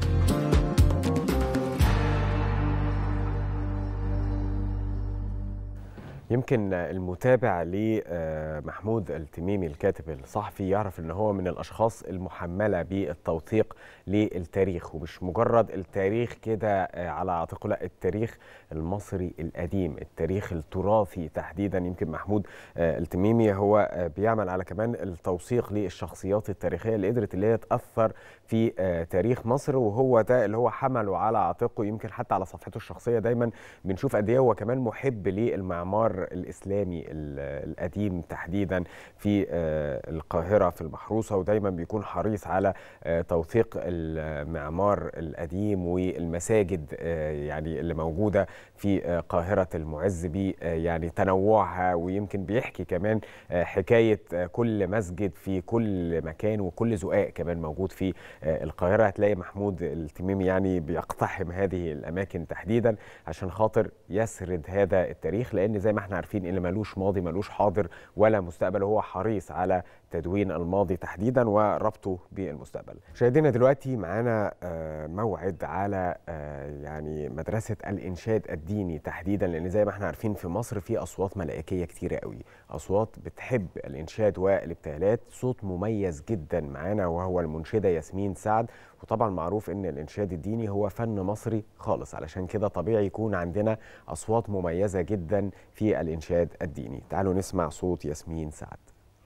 يمكن المتابع لمحمود التميمي الكاتب الصحفي يعرف ان هو من الاشخاص المحمله بالتوثيق للتاريخ ومش مجرد التاريخ كده على عاتقه لا التاريخ المصري القديم التاريخ التراثي تحديدا يمكن محمود التميمي هو بيعمل على كمان التوثيق للشخصيات التاريخيه اللي قدرت اللي هي تاثر في تاريخ مصر وهو ده اللي هو حمله على عاتقه يمكن حتى على صفحته الشخصيه دايما بنشوف قد ايه هو كمان محب للمعمار الاسلامي ال- القديم تحديدا في آه، القاهره في المحروسه ودايما بيكون حريص على آه، توثيق المعمار القديم والمساجد آه، يعني اللي موجوده في آه، قاهره المعز ب آه، يعني تنوعها ويمكن بيحكي كمان آه، حكايه آه، كل مسجد في كل مكان وكل زقاق كمان موجود في آه، القاهره هتلاقي محمود التميمي يعني بيقتحم هذه الاماكن تحديدا عشان خاطر يسرد هذا التاريخ لان زي ما احنا عارفين اللي ملوش ماضي ملوش حاضر ولا مستقبل هو حريص على تدوين الماضي تحديدا وربطه بالمستقبل مشاهدينا دلوقتي معانا آه، موعد على آه، يعني مدرسة الإنشاد الديني تحديدا لأن زي ما احنا عارفين في مصر في أصوات ملائكية كتيرة قوي أصوات بتحب الإنشاد والابتهالات صوت مميز جدا معانا وهو المنشدة ياسمين سعد وطبعا معروف ان الانشاد الديني هو فن مصري خالص علشان كده طبيعي يكون عندنا اصوات مميزه جدا في الانشاد الديني تعالوا نسمع صوت ياسمين سعد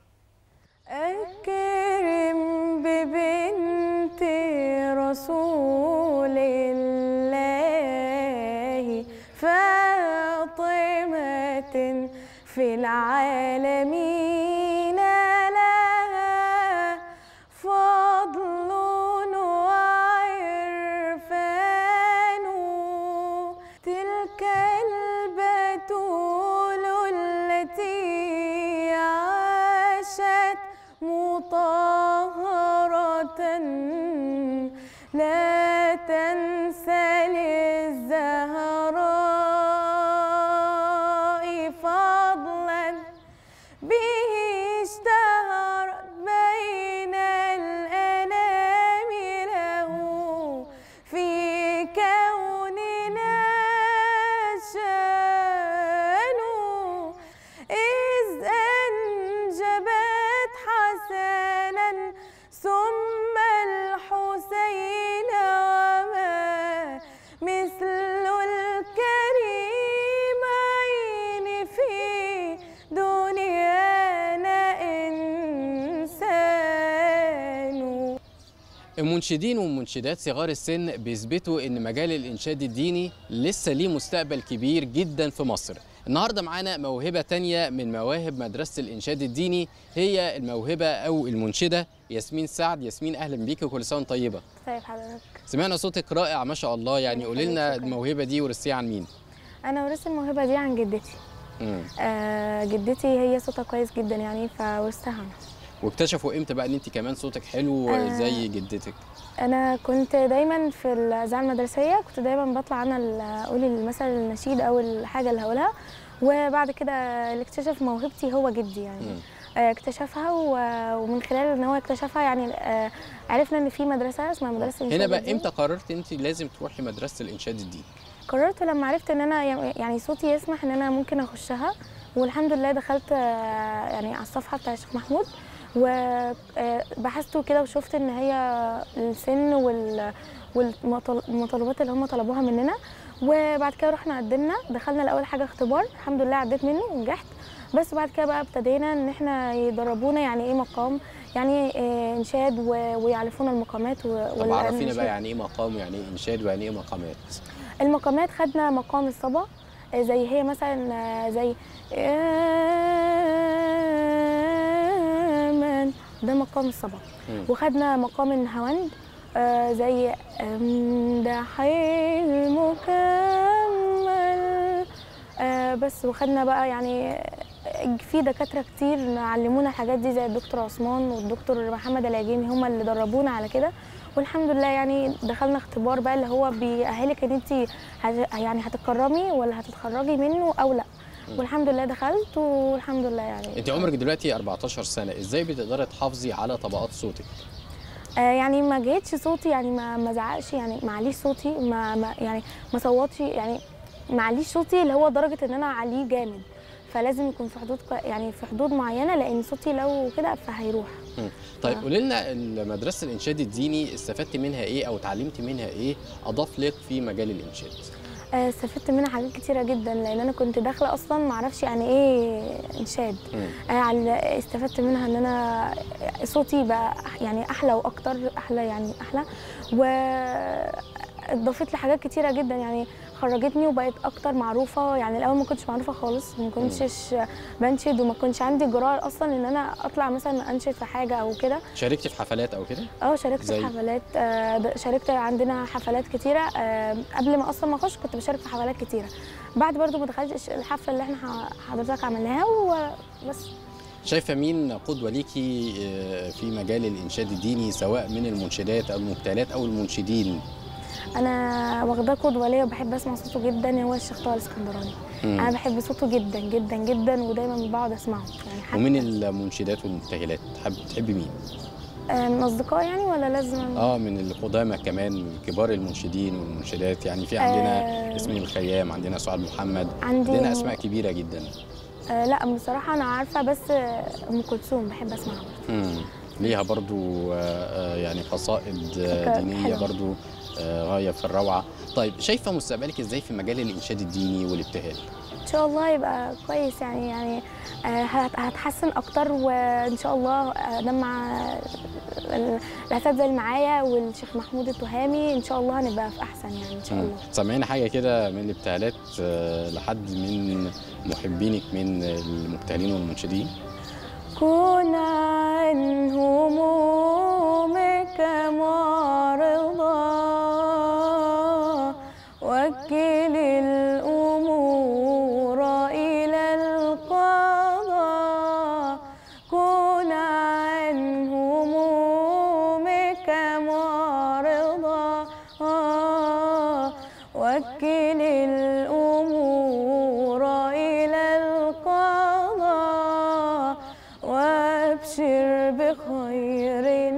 أكرم ببنت رسول الله فاطمة في العالمين لها فضل وعرفان تلك البتول التي عاشت مطهرة لا تنسى للزهراء فضلا به اشتهرت بين الأنام له في كوننا شان إذ أنجبت حسنا ثم الحسين وما مثل الكريمين في دنيانا إنسان
المنشدين والمنشدات صغار السن بيثبتوا ان مجال الانشاد الديني لسه ليه مستقبل كبير جدا في مصر النهارده معانا موهبه تانية من مواهب مدرسه الانشاد الديني هي الموهبه او المنشده ياسمين سعد ياسمين اهلا بيكي وكل سنه وأنت طيبه
طيب حضرتك
سمعنا صوتك رائع ما شاء الله يعني قولي لنا الموهبه دي ورثتيها عن مين
أنا ورثت الموهبة دي عن جدتي
مم.
آه جدتي هي صوتها كويس جدا يعني فورثتها عنها
واكتشفوا امتى بقى ان انت كمان صوتك حلو
آه.
زي جدتك
انا كنت دايما في الاذاعه المدرسيه كنت دايما بطلع انا اللي اقول مثلا النشيد او الحاجه اللي هقولها وبعد كده اللي اكتشف موهبتي هو جدي يعني
مم.
آه، اكتشفها و- ومن خلال ان هو اكتشفها يعني آه، عرفنا ان في مدرسه اسمها مدرسه
هنا
الإنشاد
بقى
الديني.
امتى قررت انت لازم تروحي مدرسه الانشاد الديني
قررت لما عرفت ان انا يعني صوتي يسمح ان انا ممكن اخشها والحمد لله دخلت آه، يعني على الصفحه بتاع الشيخ محمود وبحثت كده وشفت ان هي السن وال والمطالبات اللي هم طلبوها مننا وبعد كده رحنا قدمنا دخلنا الاول حاجه اختبار الحمد لله عديت منه ونجحت بس بعد كده بقى ابتدينا ان احنا يدربونا يعني ايه مقام يعني آه، انشاد و- ويعرفون المقامات و-
طب عرفينا
والأنشاد.
بقى يعني ايه مقام يعني ايه انشاد ويعني ايه مقامات
المقامات خدنا مقام الصبا آه، زي هي مثلا آه، زي آمن ده مقام الصبا
مم.
وخدنا مقام الهوند آه، زي امدح المكمل آه، بس وخدنا بقى يعني آه، في دكاترة كتير علمونا الحاجات دي زي الدكتور عثمان والدكتور محمد العجيمي هم اللي دربونا على كده والحمد لله يعني دخلنا اختبار بقى اللي هو بيأهلك ان انت هت- يعني هتتكرمي ولا هتتخرجي منه او لا والحمد لله دخلت والحمد لله يعني
انت عمرك دلوقتي 14 سنه ازاي بتقدري تحافظي على طبقات صوتك
آه يعني ما جيتش صوتي يعني ما ما زعقش يعني معليش صوتي ما, ما يعني ما صوتش يعني معليش صوتي اللي هو درجه ان انا اعليه جامد فلازم يكون في حدود ق- يعني في حدود معينه لان صوتي لو كده فهيروح
مم. طيب قولي لنا مدرسه الانشاد الديني استفدت منها ايه او اتعلمتي منها ايه اضاف لك في مجال الانشاد
آه، استفدت منها حاجات كتيره جدا لان انا كنت داخله اصلا ما اعرفش يعني ايه انشاد آه، على- استفدت منها ان انا صوتي بقى أح- يعني احلى واكتر احلى يعني احلى واضافت لي حاجات كتيره جدا يعني خرجتني وبقت اكتر معروفه يعني الاول ما كنتش معروفه خالص ما كنتش بنشد وما كنتش عندي جرأة اصلا ان انا اطلع مثلا انشد في حاجه او كده
شاركتي في حفلات او كده
اه شاركت
زي؟
في حفلات آه، د- شاركت عندنا حفلات كتيره آه، قبل ما اصلا ما اخش كنت بشارك في حفلات كتيره بعد برضو ما دخلتش الحفله اللي احنا ح- حضرتك عملناها وبس
شايفه مين قدوه ليكي آه، في مجال الانشاد الديني سواء من المنشدات او المبتلات او المنشدين
انا واخداه قدوه ليا وبحب اسمع صوته جدا هو الشيخ طه الاسكندراني
مم.
انا بحب صوته جدا جدا جدا ودايما بقعد اسمعه يعني حتى
ومن المنشدات والمبتهلات تحب تحبي مين
آه، من اصدقائي يعني ولا لازم
اه من القدامى كمان كبار المنشدين والمنشدات يعني في عندنا
آه.
اسمي الخيام عندنا سعاد محمد
عندي-
عندنا اسماء كبيره جدا
آه لا بصراحه انا عارفه بس آه، ام كلثوم بحب اسمعها
مم. ليها برضو آه، آه، يعني قصائد آه،
فكرة
دينيه
حلوة.
برضو آه، غايه في الروعه طيب شايفه مستقبلك ازاي في مجال الانشاد الديني والابتهال
ان شاء الله يبقى كويس يعني يعني آه، هت- هتحسن اكتر وان شاء الله انا مع ال- الاساتذه اللي معايا والشيخ محمود التهامي ان شاء الله هنبقى في احسن يعني ان شاء
مم.
الله
سامعين حاجه كده من الابتهالات آه، لحد من محبينك من المبتهلين والمنشدين
كن عن همومك معرضا وكل الأمور إلى القضاء كن عن همومك معرضا وكل الأمور إلى القضاء وابشر بخير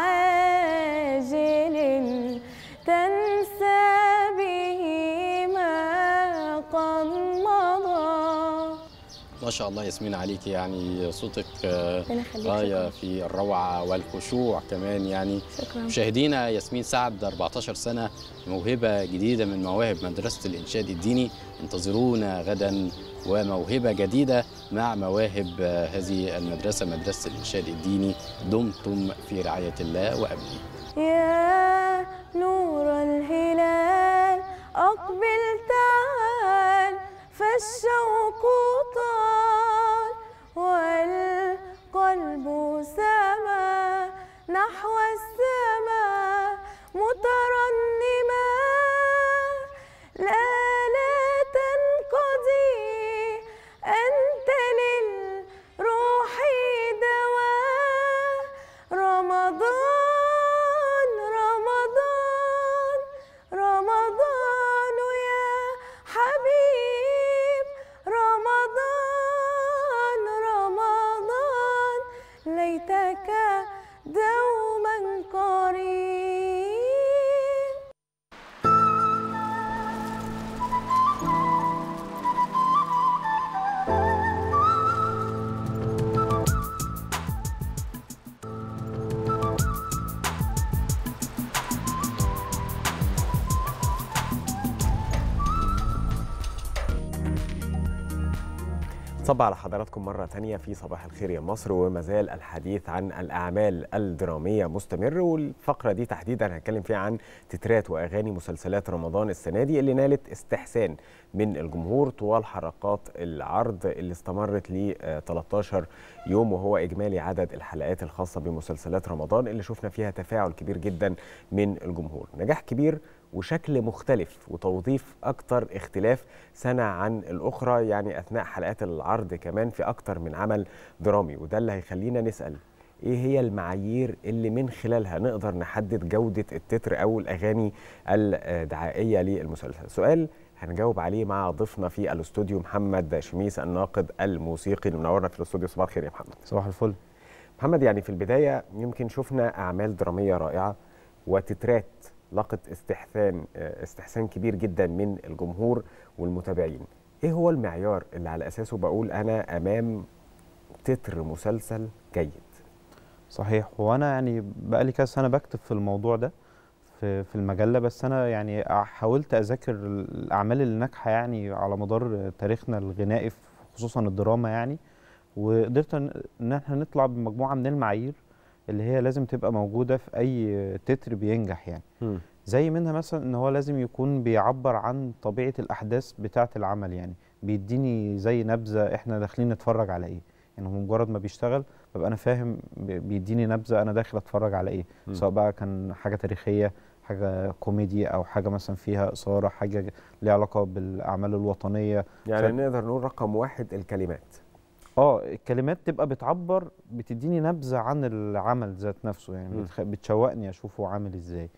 عاجل تنسى به ما قد مضى
ما شاء الله ياسمين عليك يعني صوتك آه،
ربنا يخليك،
غايه في الروعه والخشوع كمان يعني
شكراً.
مشاهدينا ياسمين سعد 14 سنه موهبه جديده من مواهب مدرسه الانشاد الديني انتظرونا غدا وموهبه جديده مع مواهب آه، هذه المدرسه مدرسه الانشاد الديني دمتم في رعايه الله وامنه
يا نور الهلال أقبل تعال فالشوق طال والقلب سما نحو السماء مترنما لا لا تنقضي أنت للروح دواء رمضان رمضان رمضان يا حبيب
صباح على حضراتكم مرة تانية في صباح الخير يا مصر وما زال الحديث عن الأعمال الدرامية مستمر والفقرة دي تحديدا هنتكلم فيها عن تترات وأغاني مسلسلات رمضان السنة دي اللي نالت استحسان من الجمهور طوال حلقات العرض اللي استمرت ل 13 يوم وهو إجمالي عدد الحلقات الخاصة بمسلسلات رمضان اللي شفنا فيها تفاعل كبير جدا من الجمهور نجاح كبير وشكل مختلف وتوظيف أكتر اختلاف سنة عن الأخرى يعني أثناء حلقات العرض كمان في أكتر من عمل درامي وده اللي هيخلينا نسأل إيه هي المعايير اللي من خلالها نقدر نحدد جودة التتر أو الأغاني الدعائية للمسلسل سؤال هنجاوب عليه مع ضيفنا في الاستوديو محمد شميس الناقد الموسيقي اللي منورنا في الاستوديو صباح الخير يا محمد
صباح الفل
محمد يعني في البداية يمكن شفنا أعمال درامية رائعة وتترات لقت استحسان استحسان كبير جدا من الجمهور والمتابعين ايه هو المعيار اللي على اساسه بقول انا امام تتر مسلسل جيد
صحيح وانا يعني بقالي كذا سنه بكتب في الموضوع ده في في المجله بس انا يعني حاولت اذاكر الاعمال اللي ناجحه يعني على مدار تاريخنا الغنائي خصوصا الدراما يعني وقدرت ان احنا نطلع بمجموعه من المعايير اللي هي لازم تبقى موجوده في اي تتر بينجح يعني
م.
زي منها مثلا ان هو لازم يكون بيعبر عن طبيعه الاحداث بتاعه العمل يعني بيديني زي نبذه احنا داخلين نتفرج على ايه يعني هو مجرد ما بيشتغل ببقى انا فاهم بيديني نبذه انا داخل اتفرج على ايه م. سواء بقى كان حاجه تاريخيه حاجه كوميدي او حاجه مثلا فيها اثاره حاجه ليها علاقه بالاعمال الوطنيه
يعني ف... نقدر نقول رقم واحد الكلمات
اه الكلمات تبقى بتعبر بتديني نبذه عن العمل ذات نفسه يعني م. بتشوقني اشوفه عامل ازاي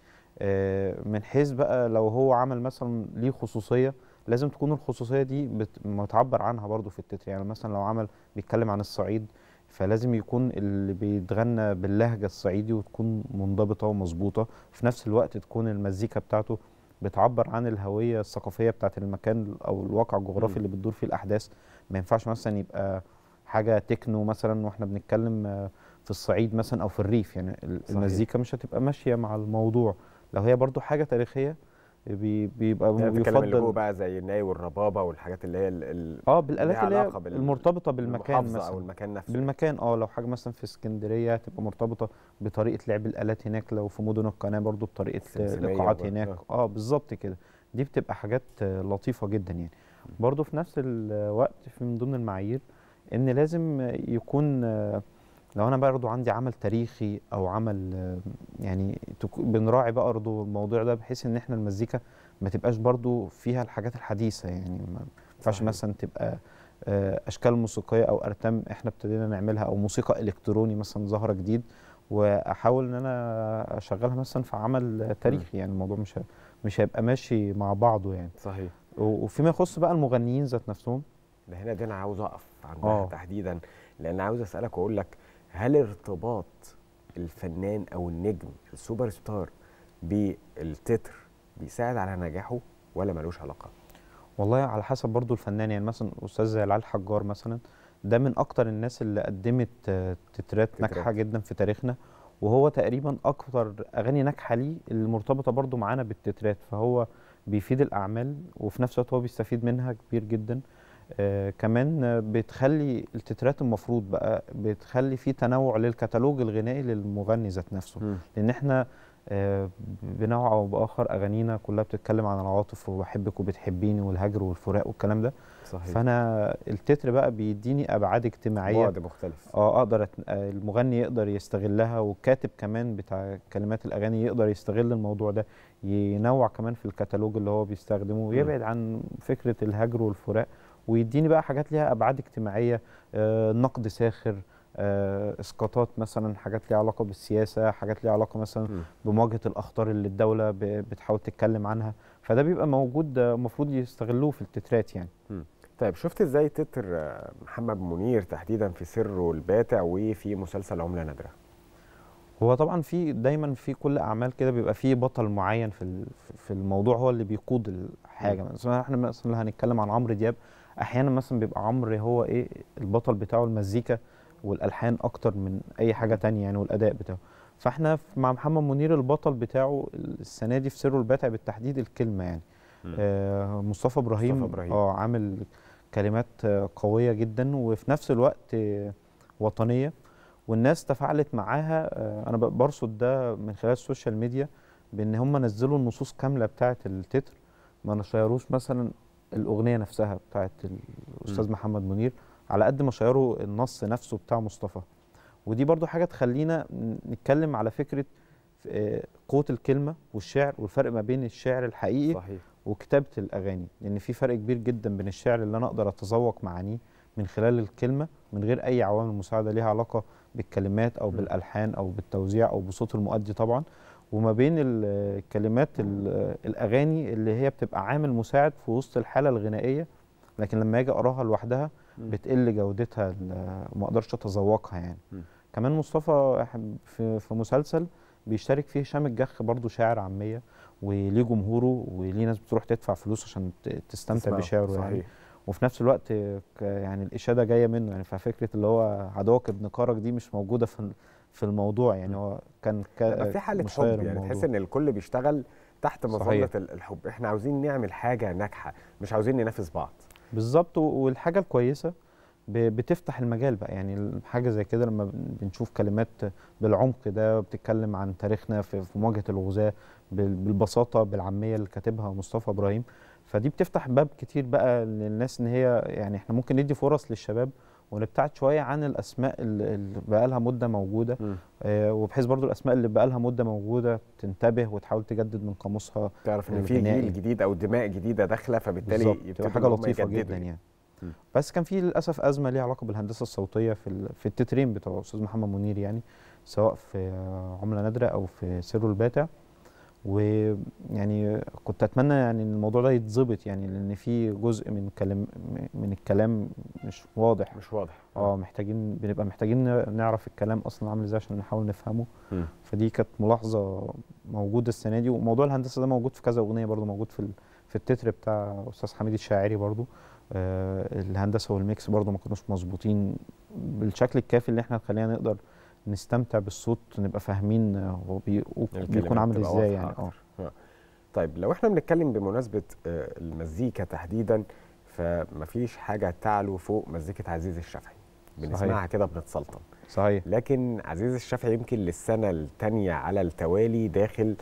آه من حيث بقى لو هو عمل مثلا ليه خصوصيه لازم تكون الخصوصيه دي متعبر عنها برضو في التتر يعني مثلا لو عمل بيتكلم عن الصعيد فلازم يكون اللي بيتغنى باللهجه الصعيدي وتكون منضبطه ومظبوطه في نفس الوقت تكون المزيكا بتاعته بتعبر عن الهويه الثقافيه بتاعت المكان او الواقع الجغرافي اللي بتدور فيه الاحداث ما ينفعش مثلا يبقى حاجه تكنو مثلا واحنا بنتكلم في الصعيد مثلا او في الريف يعني صحيح. المزيكا مش هتبقى ماشيه مع الموضوع لو هي برضو حاجه تاريخيه بي بيبقى
يعني بيفضل اللي هو بقى زي الناي والربابه والحاجات اللي هي ال
اه بالالات اللي هي المرتبطه بالمكان مثلا
او المكان نفسه
بالمكان اه لو حاجه مثلا في اسكندريه هتبقى مرتبطه بطريقه لعب الالات هناك لو في مدن القناه برضو بطريقه الايقاعات هناك اه بالظبط كده دي بتبقى حاجات لطيفه جدا يعني برضو في نفس الوقت في من ضمن المعايير ان لازم يكون لو انا برضو عندي عمل تاريخي او عمل يعني بنراعي بقى برضو الموضوع ده بحيث ان احنا المزيكا ما تبقاش برضو فيها الحاجات الحديثه يعني ما ينفعش مثلا تبقى اشكال موسيقيه او ارتام احنا ابتدينا نعملها او موسيقى الكتروني مثلا ظاهره جديد واحاول ان انا اشغلها مثلا في عمل تاريخي يعني الموضوع مش مش هيبقى ماشي مع بعضه يعني
صحيح
وفيما يخص بقى المغنيين ذات نفسهم
ده هنا دي انا عاوز اقف عندها أوه. تحديدا لان عاوز اسالك واقول لك هل ارتباط الفنان او النجم السوبر ستار بالتتر بيساعد على نجاحه ولا ملوش علاقه
والله على حسب برضو الفنان يعني مثلا استاذ زي العلي الحجار مثلا ده من اكتر الناس اللي قدمت تترات ناجحه جدا في تاريخنا وهو تقريبا اكتر اغاني ناجحه ليه المرتبطه برضو معانا بالتترات فهو بيفيد الاعمال وفي نفس الوقت هو بيستفيد منها كبير جدا آه كمان بتخلي التترات المفروض بقى بتخلي في تنوع للكتالوج الغنائي للمغني ذات نفسه م. لان احنا آه بنوع او باخر اغانينا كلها بتتكلم عن العواطف وبحبك وبتحبيني والهجر والفراق والكلام ده
صحيح.
فانا التتر بقى بيديني ابعاد اجتماعيه
بعد مختلف
اه اقدر أت... المغني يقدر يستغلها والكاتب كمان بتاع كلمات الاغاني يقدر يستغل الموضوع ده ينوع كمان في الكتالوج اللي هو بيستخدمه ويبعد عن فكره الهجر والفراق ويديني بقى حاجات ليها ابعاد اجتماعيه آه نقد ساخر آه اسقاطات مثلا حاجات ليها علاقه بالسياسه حاجات ليها علاقه مثلا م. بمواجهه الاخطار اللي الدوله بتحاول تتكلم عنها فده بيبقى موجود المفروض يستغلوه في التترات يعني
م. طيب شفت ازاي تتر محمد منير تحديدا في سره الباتع وفي مسلسل عمله نادره
هو طبعا في دايما في كل اعمال كده بيبقى في بطل معين في في الموضوع هو اللي بيقود الحاجه مثلا احنا مثلا هنتكلم عن عمرو دياب احيانا مثلا بيبقى عمرو هو ايه البطل بتاعه المزيكا والالحان اكتر من اي حاجه تانية يعني والاداء بتاعه فاحنا مع محمد منير البطل بتاعه السنه دي في سره الباتع بالتحديد الكلمه يعني آه مصطفى ابراهيم
مصطفى ابراهيم
اه عامل كلمات آه، قويه جدا وفي نفس الوقت آه، وطنيه والناس تفاعلت معاها آه، انا ب- برصد ده من خلال السوشيال ميديا بان هم نزلوا النصوص كامله بتاعه التتر ما نشيروش مثلا الاغنيه نفسها بتاعه الاستاذ
مم.
محمد منير على قد ما شيروا النص نفسه بتاع مصطفى ودي برضو حاجه تخلينا نتكلم على فكره آه، قوه الكلمه والشعر والفرق ما بين الشعر الحقيقي
صحيح.
وكتابه الاغاني لان في فرق كبير جدا بين الشعر اللي انا اقدر اتذوق معانيه من خلال الكلمه من غير اي عوامل مساعده ليها علاقه بالكلمات او بالالحان او بالتوزيع او بصوت المؤدي طبعا وما بين ال- الكلمات ال- الاغاني اللي هي بتبقى عامل مساعد في وسط الحاله الغنائيه لكن لما اجي اقراها لوحدها بتقل جودتها ال- وما اقدرش اتذوقها يعني كمان مصطفى إح- في في مسلسل بيشترك فيه هشام الجخ برضه شاعر عاميه وليه جمهوره وليه ناس بتروح تدفع فلوس عشان ت- تستمتع
تسمعه،
بشعره يعني
صحيح.
وفي نفس الوقت ك- يعني الاشاده جايه منه يعني ففكره اللي هو عدوك ابن كرك دي مش موجوده في ال- في الموضوع يعني هو كان ك-
يبقى في حاله
مشاير
حب يعني
الموضوع.
تحس ان الكل بيشتغل تحت مظله
صحيح.
ال- الحب احنا عاوزين نعمل حاجه ناجحه مش عاوزين ننافس بعض
بالظبط و- والحاجه الكويسه ب- بتفتح المجال بقى يعني حاجه زي كده لما بن- بنشوف كلمات بالعمق ده بتتكلم عن تاريخنا في في مواجهه الغزاة بال- بالبساطه بالعاميه اللي كاتبها مصطفى ابراهيم فدي بتفتح باب كتير بقى للناس ان هي يعني احنا ممكن ندي فرص للشباب ونبتعد شويه عن الاسماء اللي اللي بقى لها مده موجوده آه وبحيث برضو الاسماء اللي بقى لها مده موجوده تنتبه وتحاول تجدد من قاموسها
تعرف ان في
الغنائي.
جيل جديد او دماء جديده داخله فبالتالي
بالظبط
يبتدوا
تبقى حاجه
إن هم
لطيفه
يجددوا
جدا يعني بس كان في للاسف ازمه ليها علاقه بالهندسه الصوتيه في ال- في التترين بتوع استاذ محمد منير يعني سواء في آه، عمله نادره او في سره الباتع ويعني كنت اتمنى يعني ان الموضوع ده يتظبط يعني لان في جزء من كلام من الكلام مش واضح
مش واضح
اه محتاجين بنبقى محتاجين نعرف الكلام اصلا عامل ازاي عشان نحاول نفهمه
مم.
فدي كانت ملاحظه موجوده السنه دي وموضوع الهندسه ده موجود في كذا اغنيه برضو موجود في ال- في التتر بتاع استاذ حميد الشاعري برضو آه الهندسه والميكس برضو ما كانوش مظبوطين بالشكل الكافي اللي احنا خلينا نقدر نستمتع بالصوت نبقى فاهمين آه، هو بي- بيكون
الكلمات
عامل
تبقى
ازاي
واضحة
يعني اه
أكتر. آه. طيب لو احنا بنتكلم بمناسبه آه، المزيكا تحديدا فمفيش حاجه تعلو فوق مزيكه عزيز الشافعي بنسمعها
صحيح.
كده بنتسلطن
صحيح
لكن عزيز الشافعي يمكن للسنه الثانيه على التوالي داخل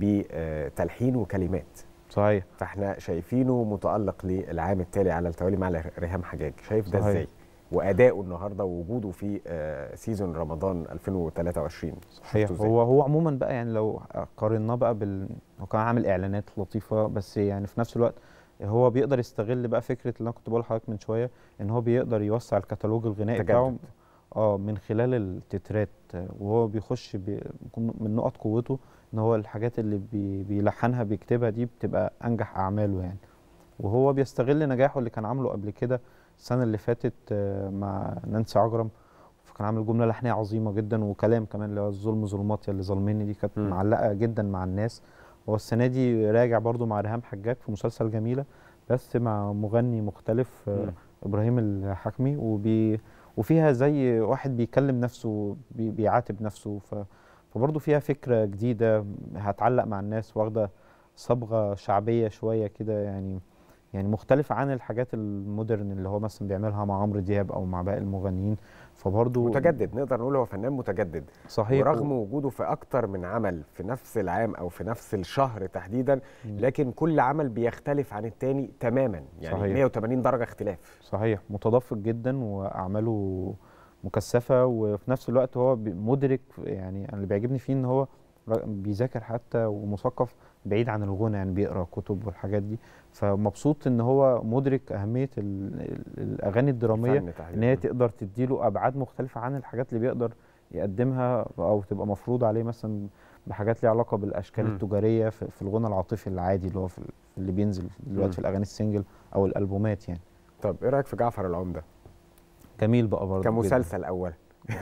بتلحين وكلمات
صحيح
فاحنا شايفينه متالق للعام التالي على التوالي مع ريهام حجاج شايف ده
صحيح.
ازاي واداؤه النهارده ووجوده في آه، سيزون رمضان 2023
صحيح
شفته إزاي؟
هو هو عموما بقى يعني لو قارناه بقى بال هو كان عامل اعلانات لطيفه بس يعني في نفس الوقت هو بيقدر يستغل بقى فكره اللي انا كنت بقول لحضرتك من شويه ان هو بيقدر يوسع الكتالوج الغنائي
تجدد.
بتاعه اه من خلال التترات آه، وهو بيخش بي- بيكون من نقط قوته ان هو الحاجات اللي بي بيلحنها بيكتبها دي بتبقى انجح اعماله يعني وهو بيستغل نجاحه اللي كان عامله قبل كده السنه اللي فاتت آه، مع نانسي عجرم فكان عامل جمله لحنيه عظيمه جدا وكلام كمان اللي هو الظلم ظلمات يا اللي ظالميني دي كانت معلقه جدا مع الناس هو السنه دي راجع برضو مع ريهام حجاج في مسلسل جميله بس مع مغني مختلف آه،
مم.
ابراهيم الحكمي وبي وفيها زي واحد بيكلم نفسه بي بيعاتب نفسه ف فبرضه فيها فكره جديده هتعلق مع الناس واخده صبغه شعبيه شويه كده يعني يعني مختلفة عن الحاجات المودرن اللي هو مثلا بيعملها مع عمرو دياب او مع باقي المغنيين فبرضه
متجدد نقدر نقول هو فنان متجدد
صحيح.
ورغم وجوده في اكتر من عمل في نفس العام او في نفس الشهر تحديدا لكن كل عمل بيختلف عن التاني تماما يعني
صحيح.
180 درجه اختلاف
صحيح متدفق جدا واعماله مكثفه وفي نفس الوقت هو بي- مدرك يعني أنا اللي بيعجبني فيه ان هو ر- بيذاكر حتى ومثقف بعيد عن الغنى يعني بيقرا كتب والحاجات دي فمبسوط ان هو مدرك اهميه ال- ال- الاغاني الدراميه
الفن تحديداً.
ان هي تقدر تديله ابعاد مختلفه عن الحاجات اللي بيقدر يقدمها او تبقى مفروض عليه مثلا بحاجات ليها علاقه بالاشكال
مم.
التجاريه في في الغنى العاطفي العادي اللي هو في اللي بينزل
مم.
دلوقتي في الاغاني السنجل او الالبومات يعني
طب ايه رايك في جعفر العمده
جميل بقى برضه
كمسلسل اول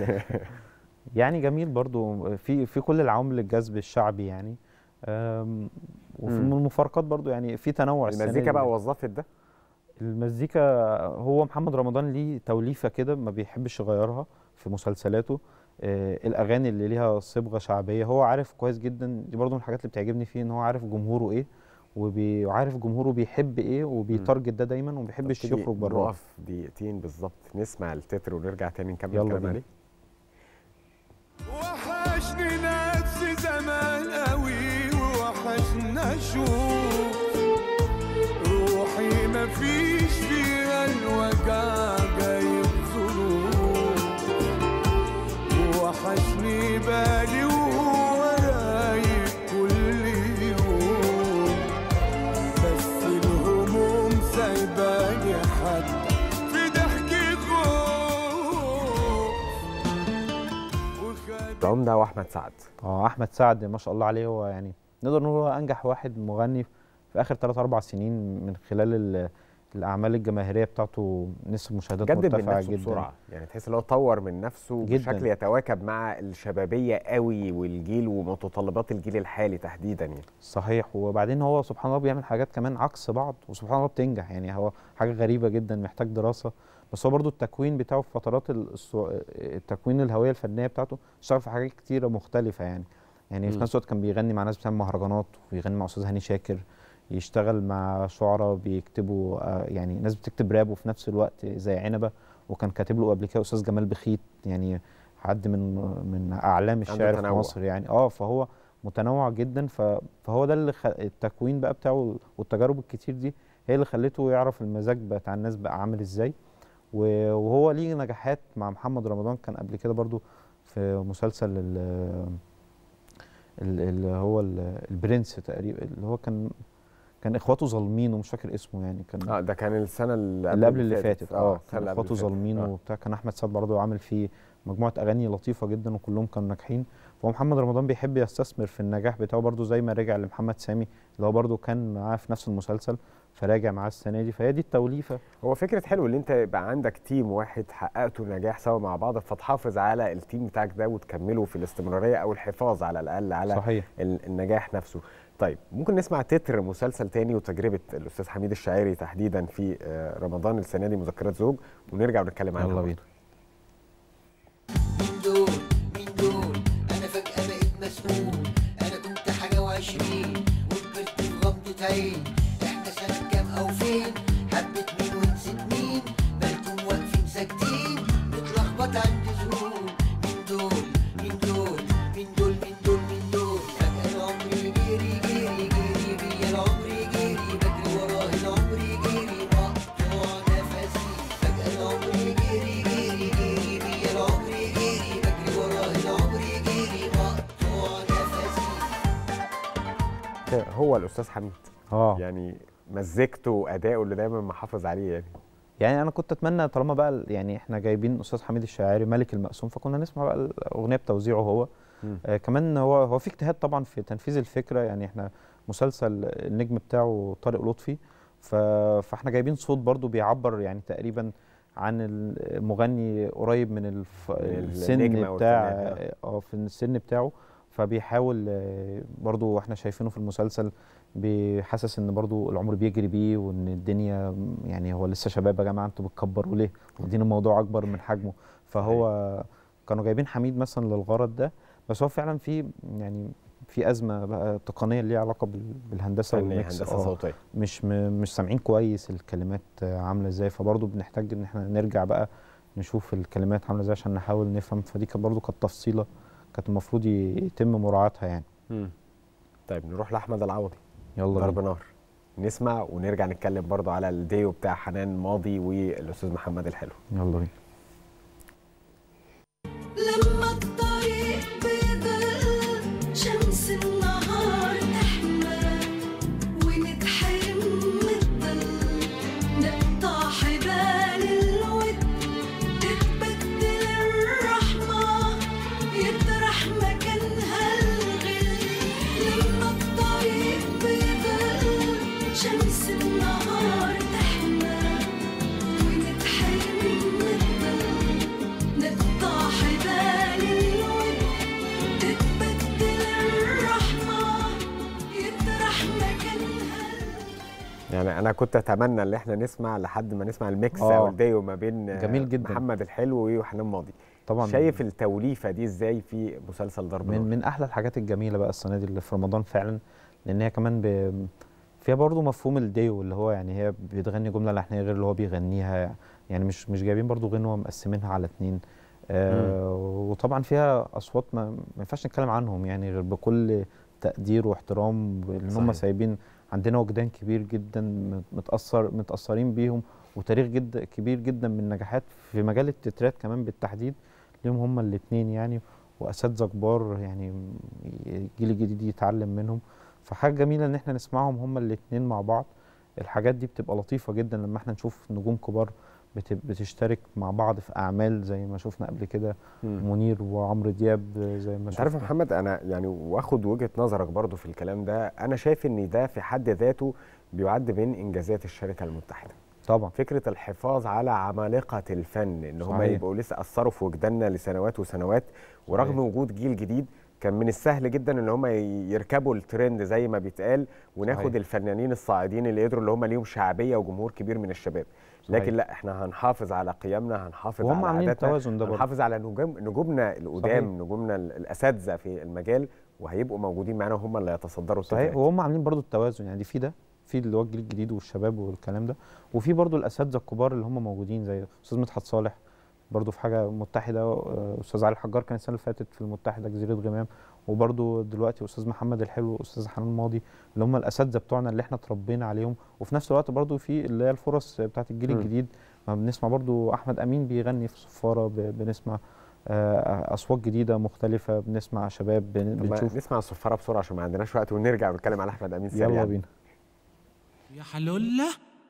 يعني جميل برضو في في كل العوامل الجذب الشعبي يعني أم، وفي
مم.
المفارقات برضو يعني في تنوع السنة
المزيكا
دي.
بقى وظفت ده
المزيكا هو محمد رمضان ليه توليفه كده ما بيحبش يغيرها في مسلسلاته آه الاغاني اللي ليها صبغه شعبيه هو عارف كويس جدا دي برضو من الحاجات اللي بتعجبني فيه ان هو عارف جمهوره ايه وبي- وعارف جمهوره بيحب ايه وبيتارجت ده دايما وما بيحبش
تيجي
يخرج بره
نقف دقيقتين بالظبط نسمع التتر ونرجع تاني نكمل
يلا
الكلام
بينا.
عليه
وحشني نفسي زمان قوي ووحشنا اشوف روحي مفيش فيها الوجع جايب ظروف وحشني بالي وهو رايق كل يوم بس الهموم سايباني حتى في ضحكي خوف
العمده واحمد سعد
اه احمد سعد ما شاء الله عليه هو يعني نقدر نقول هو انجح واحد مغني في اخر 3 4 سنين من خلال ال- الاعمال الجماهيريه بتاعته نسب مشاهدات
جدد من
مرتفعه
نفسه
جدا
بسرعه يعني تحس ان هو طور من نفسه
جداً.
بشكل يتواكب مع الشبابيه قوي والجيل ومتطلبات الجيل الحالي تحديدا يعني
صحيح وبعدين هو سبحان الله بيعمل حاجات كمان عكس بعض وسبحان الله بتنجح يعني هو حاجه غريبه جدا محتاج دراسه بس هو برضو التكوين بتاعه في فترات السو- التكوين الهويه الفنيه بتاعته اشتغل في حاجات كتيره مختلفه يعني يعني في
مم.
نفس الوقت كان بيغني مع ناس بتعمل مهرجانات وبيغني مع استاذ هاني شاكر يشتغل مع شعراء بيكتبوا آه، يعني ناس بتكتب راب وفي نفس الوقت زي عنبه وكان كاتب له قبل كده استاذ جمال بخيت يعني حد من من اعلام
عنده
الشعر في
تنوع.
مصر يعني اه فهو متنوع جدا ف- فهو ده اللي خ... التكوين بقى بتاعه والتجارب الكتير دي هي اللي خلته يعرف المزاج بتاع الناس بقى عامل ازاي و- وهو ليه نجاحات مع محمد رمضان كان قبل كده برضو في مسلسل ال- ال- اللي هو ال- البرنس تقريبا اللي هو كان كان اخواته ظالمينه مش فاكر اسمه يعني كان
اه ده كان السنه اللي
اللي قبل اللي فاتت اه
السنة
كان
اللي قبل
اخواته
اللي فاتت.
ظالمينه
آه.
وبتاع كان احمد سعد برضه عامل فيه مجموعه اغاني لطيفه جدا وكلهم كانوا ناجحين فهو محمد رمضان بيحب يستثمر في النجاح بتاعه برضه زي ما رجع لمحمد سامي اللي هو برضه كان معاه في نفس المسلسل فراجع معاه السنه دي فهي دي التوليفه
هو فكره حلو ان انت يبقى عندك تيم واحد حققتوا نجاح سوا مع بعض فتحافظ على التيم بتاعك ده وتكمله في الاستمراريه او الحفاظ على الاقل على
صحيح.
ال- النجاح نفسه طيب ممكن نسمع تتر مسلسل تاني وتجربه الاستاذ حميد الشاعري تحديدا في آه، رمضان السنه دي مذكرات زوج ونرجع ونتكلم عنها
يلا
برضه.
بينا
مين دول مين دول انا فجأة بقيت مسؤول انا كنت حاجة وعشرين وكبرت في غمضة عين احنا سنة كام او فين حبت مين ونسيت مين بالكم واقفين ساكتين متلخبط عندي ذهول مين دول مين دول مين دول مين دول مين دول فجأة العمر جري جري جري بيا العمر جري بجري وراه العمر جري مقطوع نفسي فجأة العمر جري جري جري بيا العمر جري بجري وراه العمر جري مقطوع نفسي
هو الاستاذ حميد
اه
يعني مزجته وادائه اللي دايما محافظ عليه يعني
يعني انا كنت اتمنى طالما بقى ال- يعني احنا جايبين استاذ حميد الشاعري ملك المقسوم فكنا نسمع بقى الاغنيه بتوزيعه هو
مم.
آه كمان هو هو في اجتهاد طبعا في تنفيذ الفكره يعني احنا مسلسل النجم بتاعه طارق لطفي ف- فاحنا جايبين صوت برضو بيعبر يعني تقريبا عن المغني قريب من الف...
النجم
السن
أو
بتاع
الفنان،
اه في السن بتاعه فبيحاول آه، برضو احنا شايفينه في المسلسل بيحسس ان برضو العمر بيجري بيه وان الدنيا م- يعني هو لسه شباب يا جماعه انتوا بتكبروا ليه واخدين الموضوع اكبر من حجمه فهو كانوا جايبين حميد مثلا للغرض ده بس هو فعلا في يعني في ازمه بقى تقنيه ليها علاقه بال- بالهندسه
فنية،
والميكس
هندسة
آه،
صوتية.
مش م- مش سامعين كويس الكلمات آه، عامله ازاي فبرضه بنحتاج ان احنا نرجع بقى نشوف الكلمات عامله ازاي عشان نحاول نفهم فدي كانت برضه كانت تفصيله كانت المفروض ي- يتم مراعاتها يعني
مم. طيب نروح لاحمد العوضي
يلا
ضرب
بينا.
نار نسمع ونرجع نتكلم برضو على الديو بتاع حنان ماضي والاستاذ محمد الحلو
يلا بينا
لما الطريق بيضل شمس النهار تحمى ونتحرم من الظل نقطع حبال الود تتبدل الرحمة يطرح مكانها الغل لما الطريق بيضل شمس النهار تحمى ونتحرم من الظل نقطع حبال الود تتبدل الرحمة يطرح مكانها
يعني انا كنت اتمنى ان احنا نسمع لحد ما نسمع الميكس
آه.
او الديو ما بين آه،
جميل جدا.
محمد الحلو وحنان ماضي
طبعا
شايف التوليفه دي ازاي في مسلسل ضرب
من
نار
من احلى الحاجات الجميله بقى السنه دي اللي في رمضان فعلا لان هي كمان ب فيها برضو مفهوم الديو اللي هو يعني هي بتغني جمله لحنيه غير اللي هو بيغنيها يعني مش مش جايبين برضو غنوه مقسمينها على اتنين آه وطبعا فيها اصوات ما, ما ينفعش نتكلم عنهم يعني غير بكل تقدير واحترام لان هم
صحيح.
سايبين عندنا وجدان كبير جدا متاثر متاثرين بيهم وتاريخ جدا كبير جدا من النجاحات في مجال التترات كمان بالتحديد ليهم هم الاثنين يعني واساتذه كبار يعني الجيل الجديد يتعلم منهم فحاجه جميله ان احنا نسمعهم هم الاثنين مع بعض الحاجات دي بتبقى لطيفه جدا لما احنا نشوف نجوم كبار بت- بتشترك مع بعض في اعمال زي ما شفنا قبل كده منير وعمرو دياب زي ما
انت عارف يا
شفنا.
محمد انا يعني واخد وجهه نظرك برضو في الكلام ده انا شايف ان ده في حد ذاته بيعد من انجازات الشركه المتحده
طبعا
فكره الحفاظ على عمالقه الفن ان هم
صحيح.
يبقوا لسه اثروا في وجداننا لسنوات وسنوات ورغم
صحيح.
وجود جيل جديد كان من السهل جدا ان هم يركبوا الترند زي ما بيتقال وناخد
صحيح.
الفنانين الصاعدين اللي قدروا اللي هم ليهم شعبيه وجمهور كبير من الشباب
صحيح.
لكن لا احنا هنحافظ على قيمنا هنحافظ
وهم
على
عاملين
عاداتنا
التوازن ده برضه.
هنحافظ على نجوم نجومنا القدام
صحيح.
نجومنا ال- الاساتذه في المجال وهيبقوا موجودين معانا وهم اللي يتصدروا
صحيح
التترات.
وهم عاملين برضو التوازن يعني في ده في اللي هو الجيل الجديد والشباب والكلام ده وفي برضو الاساتذه الكبار اللي هم موجودين زي استاذ مدحت صالح برضو في حاجه متحده آه، استاذ علي الحجار كان السنه اللي فاتت في المتحده جزيره غمام وبرضو دلوقتي استاذ محمد الحلو واستاذ حنان ماضي اللي هم الاساتذه بتوعنا اللي احنا اتربينا عليهم وفي نفس الوقت برضو في اللي هي الفرص بتاعت الجيل
مم.
الجديد ما بنسمع برضو احمد امين بيغني في صفاره ب- بنسمع آه، اصوات جديده مختلفه بنسمع شباب بن-
طب ما
بنشوف
نسمع الصفاره بسرعه عشان ما عندناش وقت ونرجع ونتكلم على احمد امين سريعا
يلا بينا
يا حلولة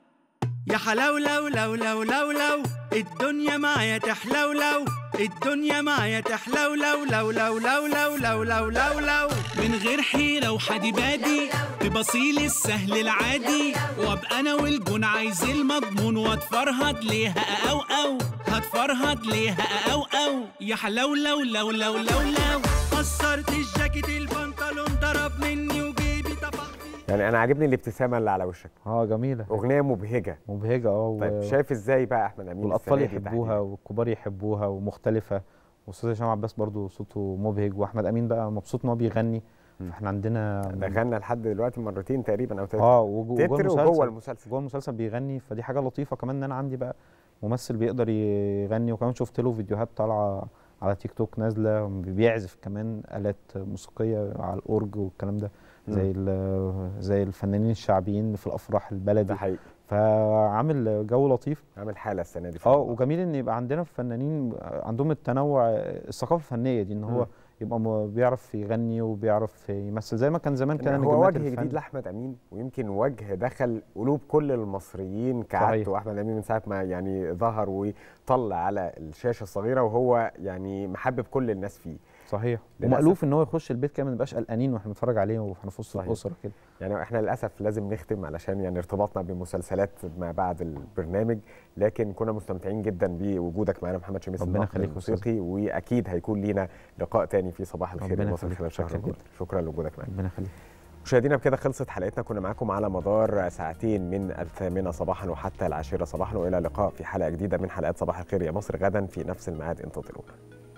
يا حلاولو لو لو لو لو الدنيا معايا تحلولو الدنيا معايا تحلولو لو لو لو لو لو لو لو لو من غير حيرة وحدي بادي ببصيل السهل العادي وابقى انا والجون عايز المضمون واتفرهد ليها او او هتفرهد ليها او او يا حلاولو لو لو لو لو قصرت الجاكيت البنطلون ضرب مني وجيبي طبع
يعني انا عاجبني الابتسامه اللي على وشك
اه جميله
اغنيه مبهجه
مبهجه اه
طيب
و-
شايف ازاي بقى احمد امين
والاطفال
السنة دي
يحبوها والكبار يحبوها ومختلفه واستاذ هشام عباس برضو صوته مبهج واحمد امين بقى مبسوط ان هو بيغني فاحنا عندنا
ده غنى لحد دلوقتي مرتين تقريبا او ثلاثه
اه وجو- وجوه
تتر
المسلسل
وجوه المسلسل
جوه المسلسل بيغني فدي حاجه لطيفه كمان ان انا عندي بقى ممثل بيقدر يغني وكمان شفت له فيديوهات طالعه على تيك توك نازله بيعزف كمان آلات موسيقيه على الاورج والكلام ده زي ال- زي الفنانين الشعبيين في الافراح البلدي
ده حقيقي
فعامل جو لطيف
عامل حاله السنه دي
اه وجميل ان يبقى عندنا فنانين عندهم التنوع الثقافه الفنيه دي ان هو
مم.
يبقى م- بيعرف يغني وبيعرف يمثل زي ما كان زمان كان
هو
نجومات
وجه
الفن
جديد لاحمد امين ويمكن وجه دخل قلوب كل المصريين كعادته
صحيح.
احمد امين من ساعه ما يعني ظهر وطلع على الشاشه الصغيره وهو يعني محبب كل الناس فيه
صحيح
للأسف.
ومألوف ان هو يخش البيت كده ما نبقاش قلقانين واحنا بنتفرج عليه واحنا في وسط
صحيح.
الاسره كده
يعني احنا للاسف لازم نختم علشان يعني ارتباطنا بمسلسلات ما بعد البرنامج لكن كنا مستمتعين جدا بوجودك معانا محمد شميس
ربنا
الناقد
يخليك يا أستاذ.
الموسيقي واكيد هيكون لينا لقاء تاني في صباح الخير
ربنا
يا مصر
يخليك،
خلال شهر
متشكر
رمضان
جدا.
شكرا لوجودك معانا
ربنا يخليك
مشاهدينا بكده خلصت حلقتنا كنا معاكم على مدار ساعتين من الثامنة صباحا وحتى العاشرة صباحا وإلى اللقاء في حلقة جديدة من حلقات صباح الخير يا مصر غدا في نفس الميعاد انتظرونا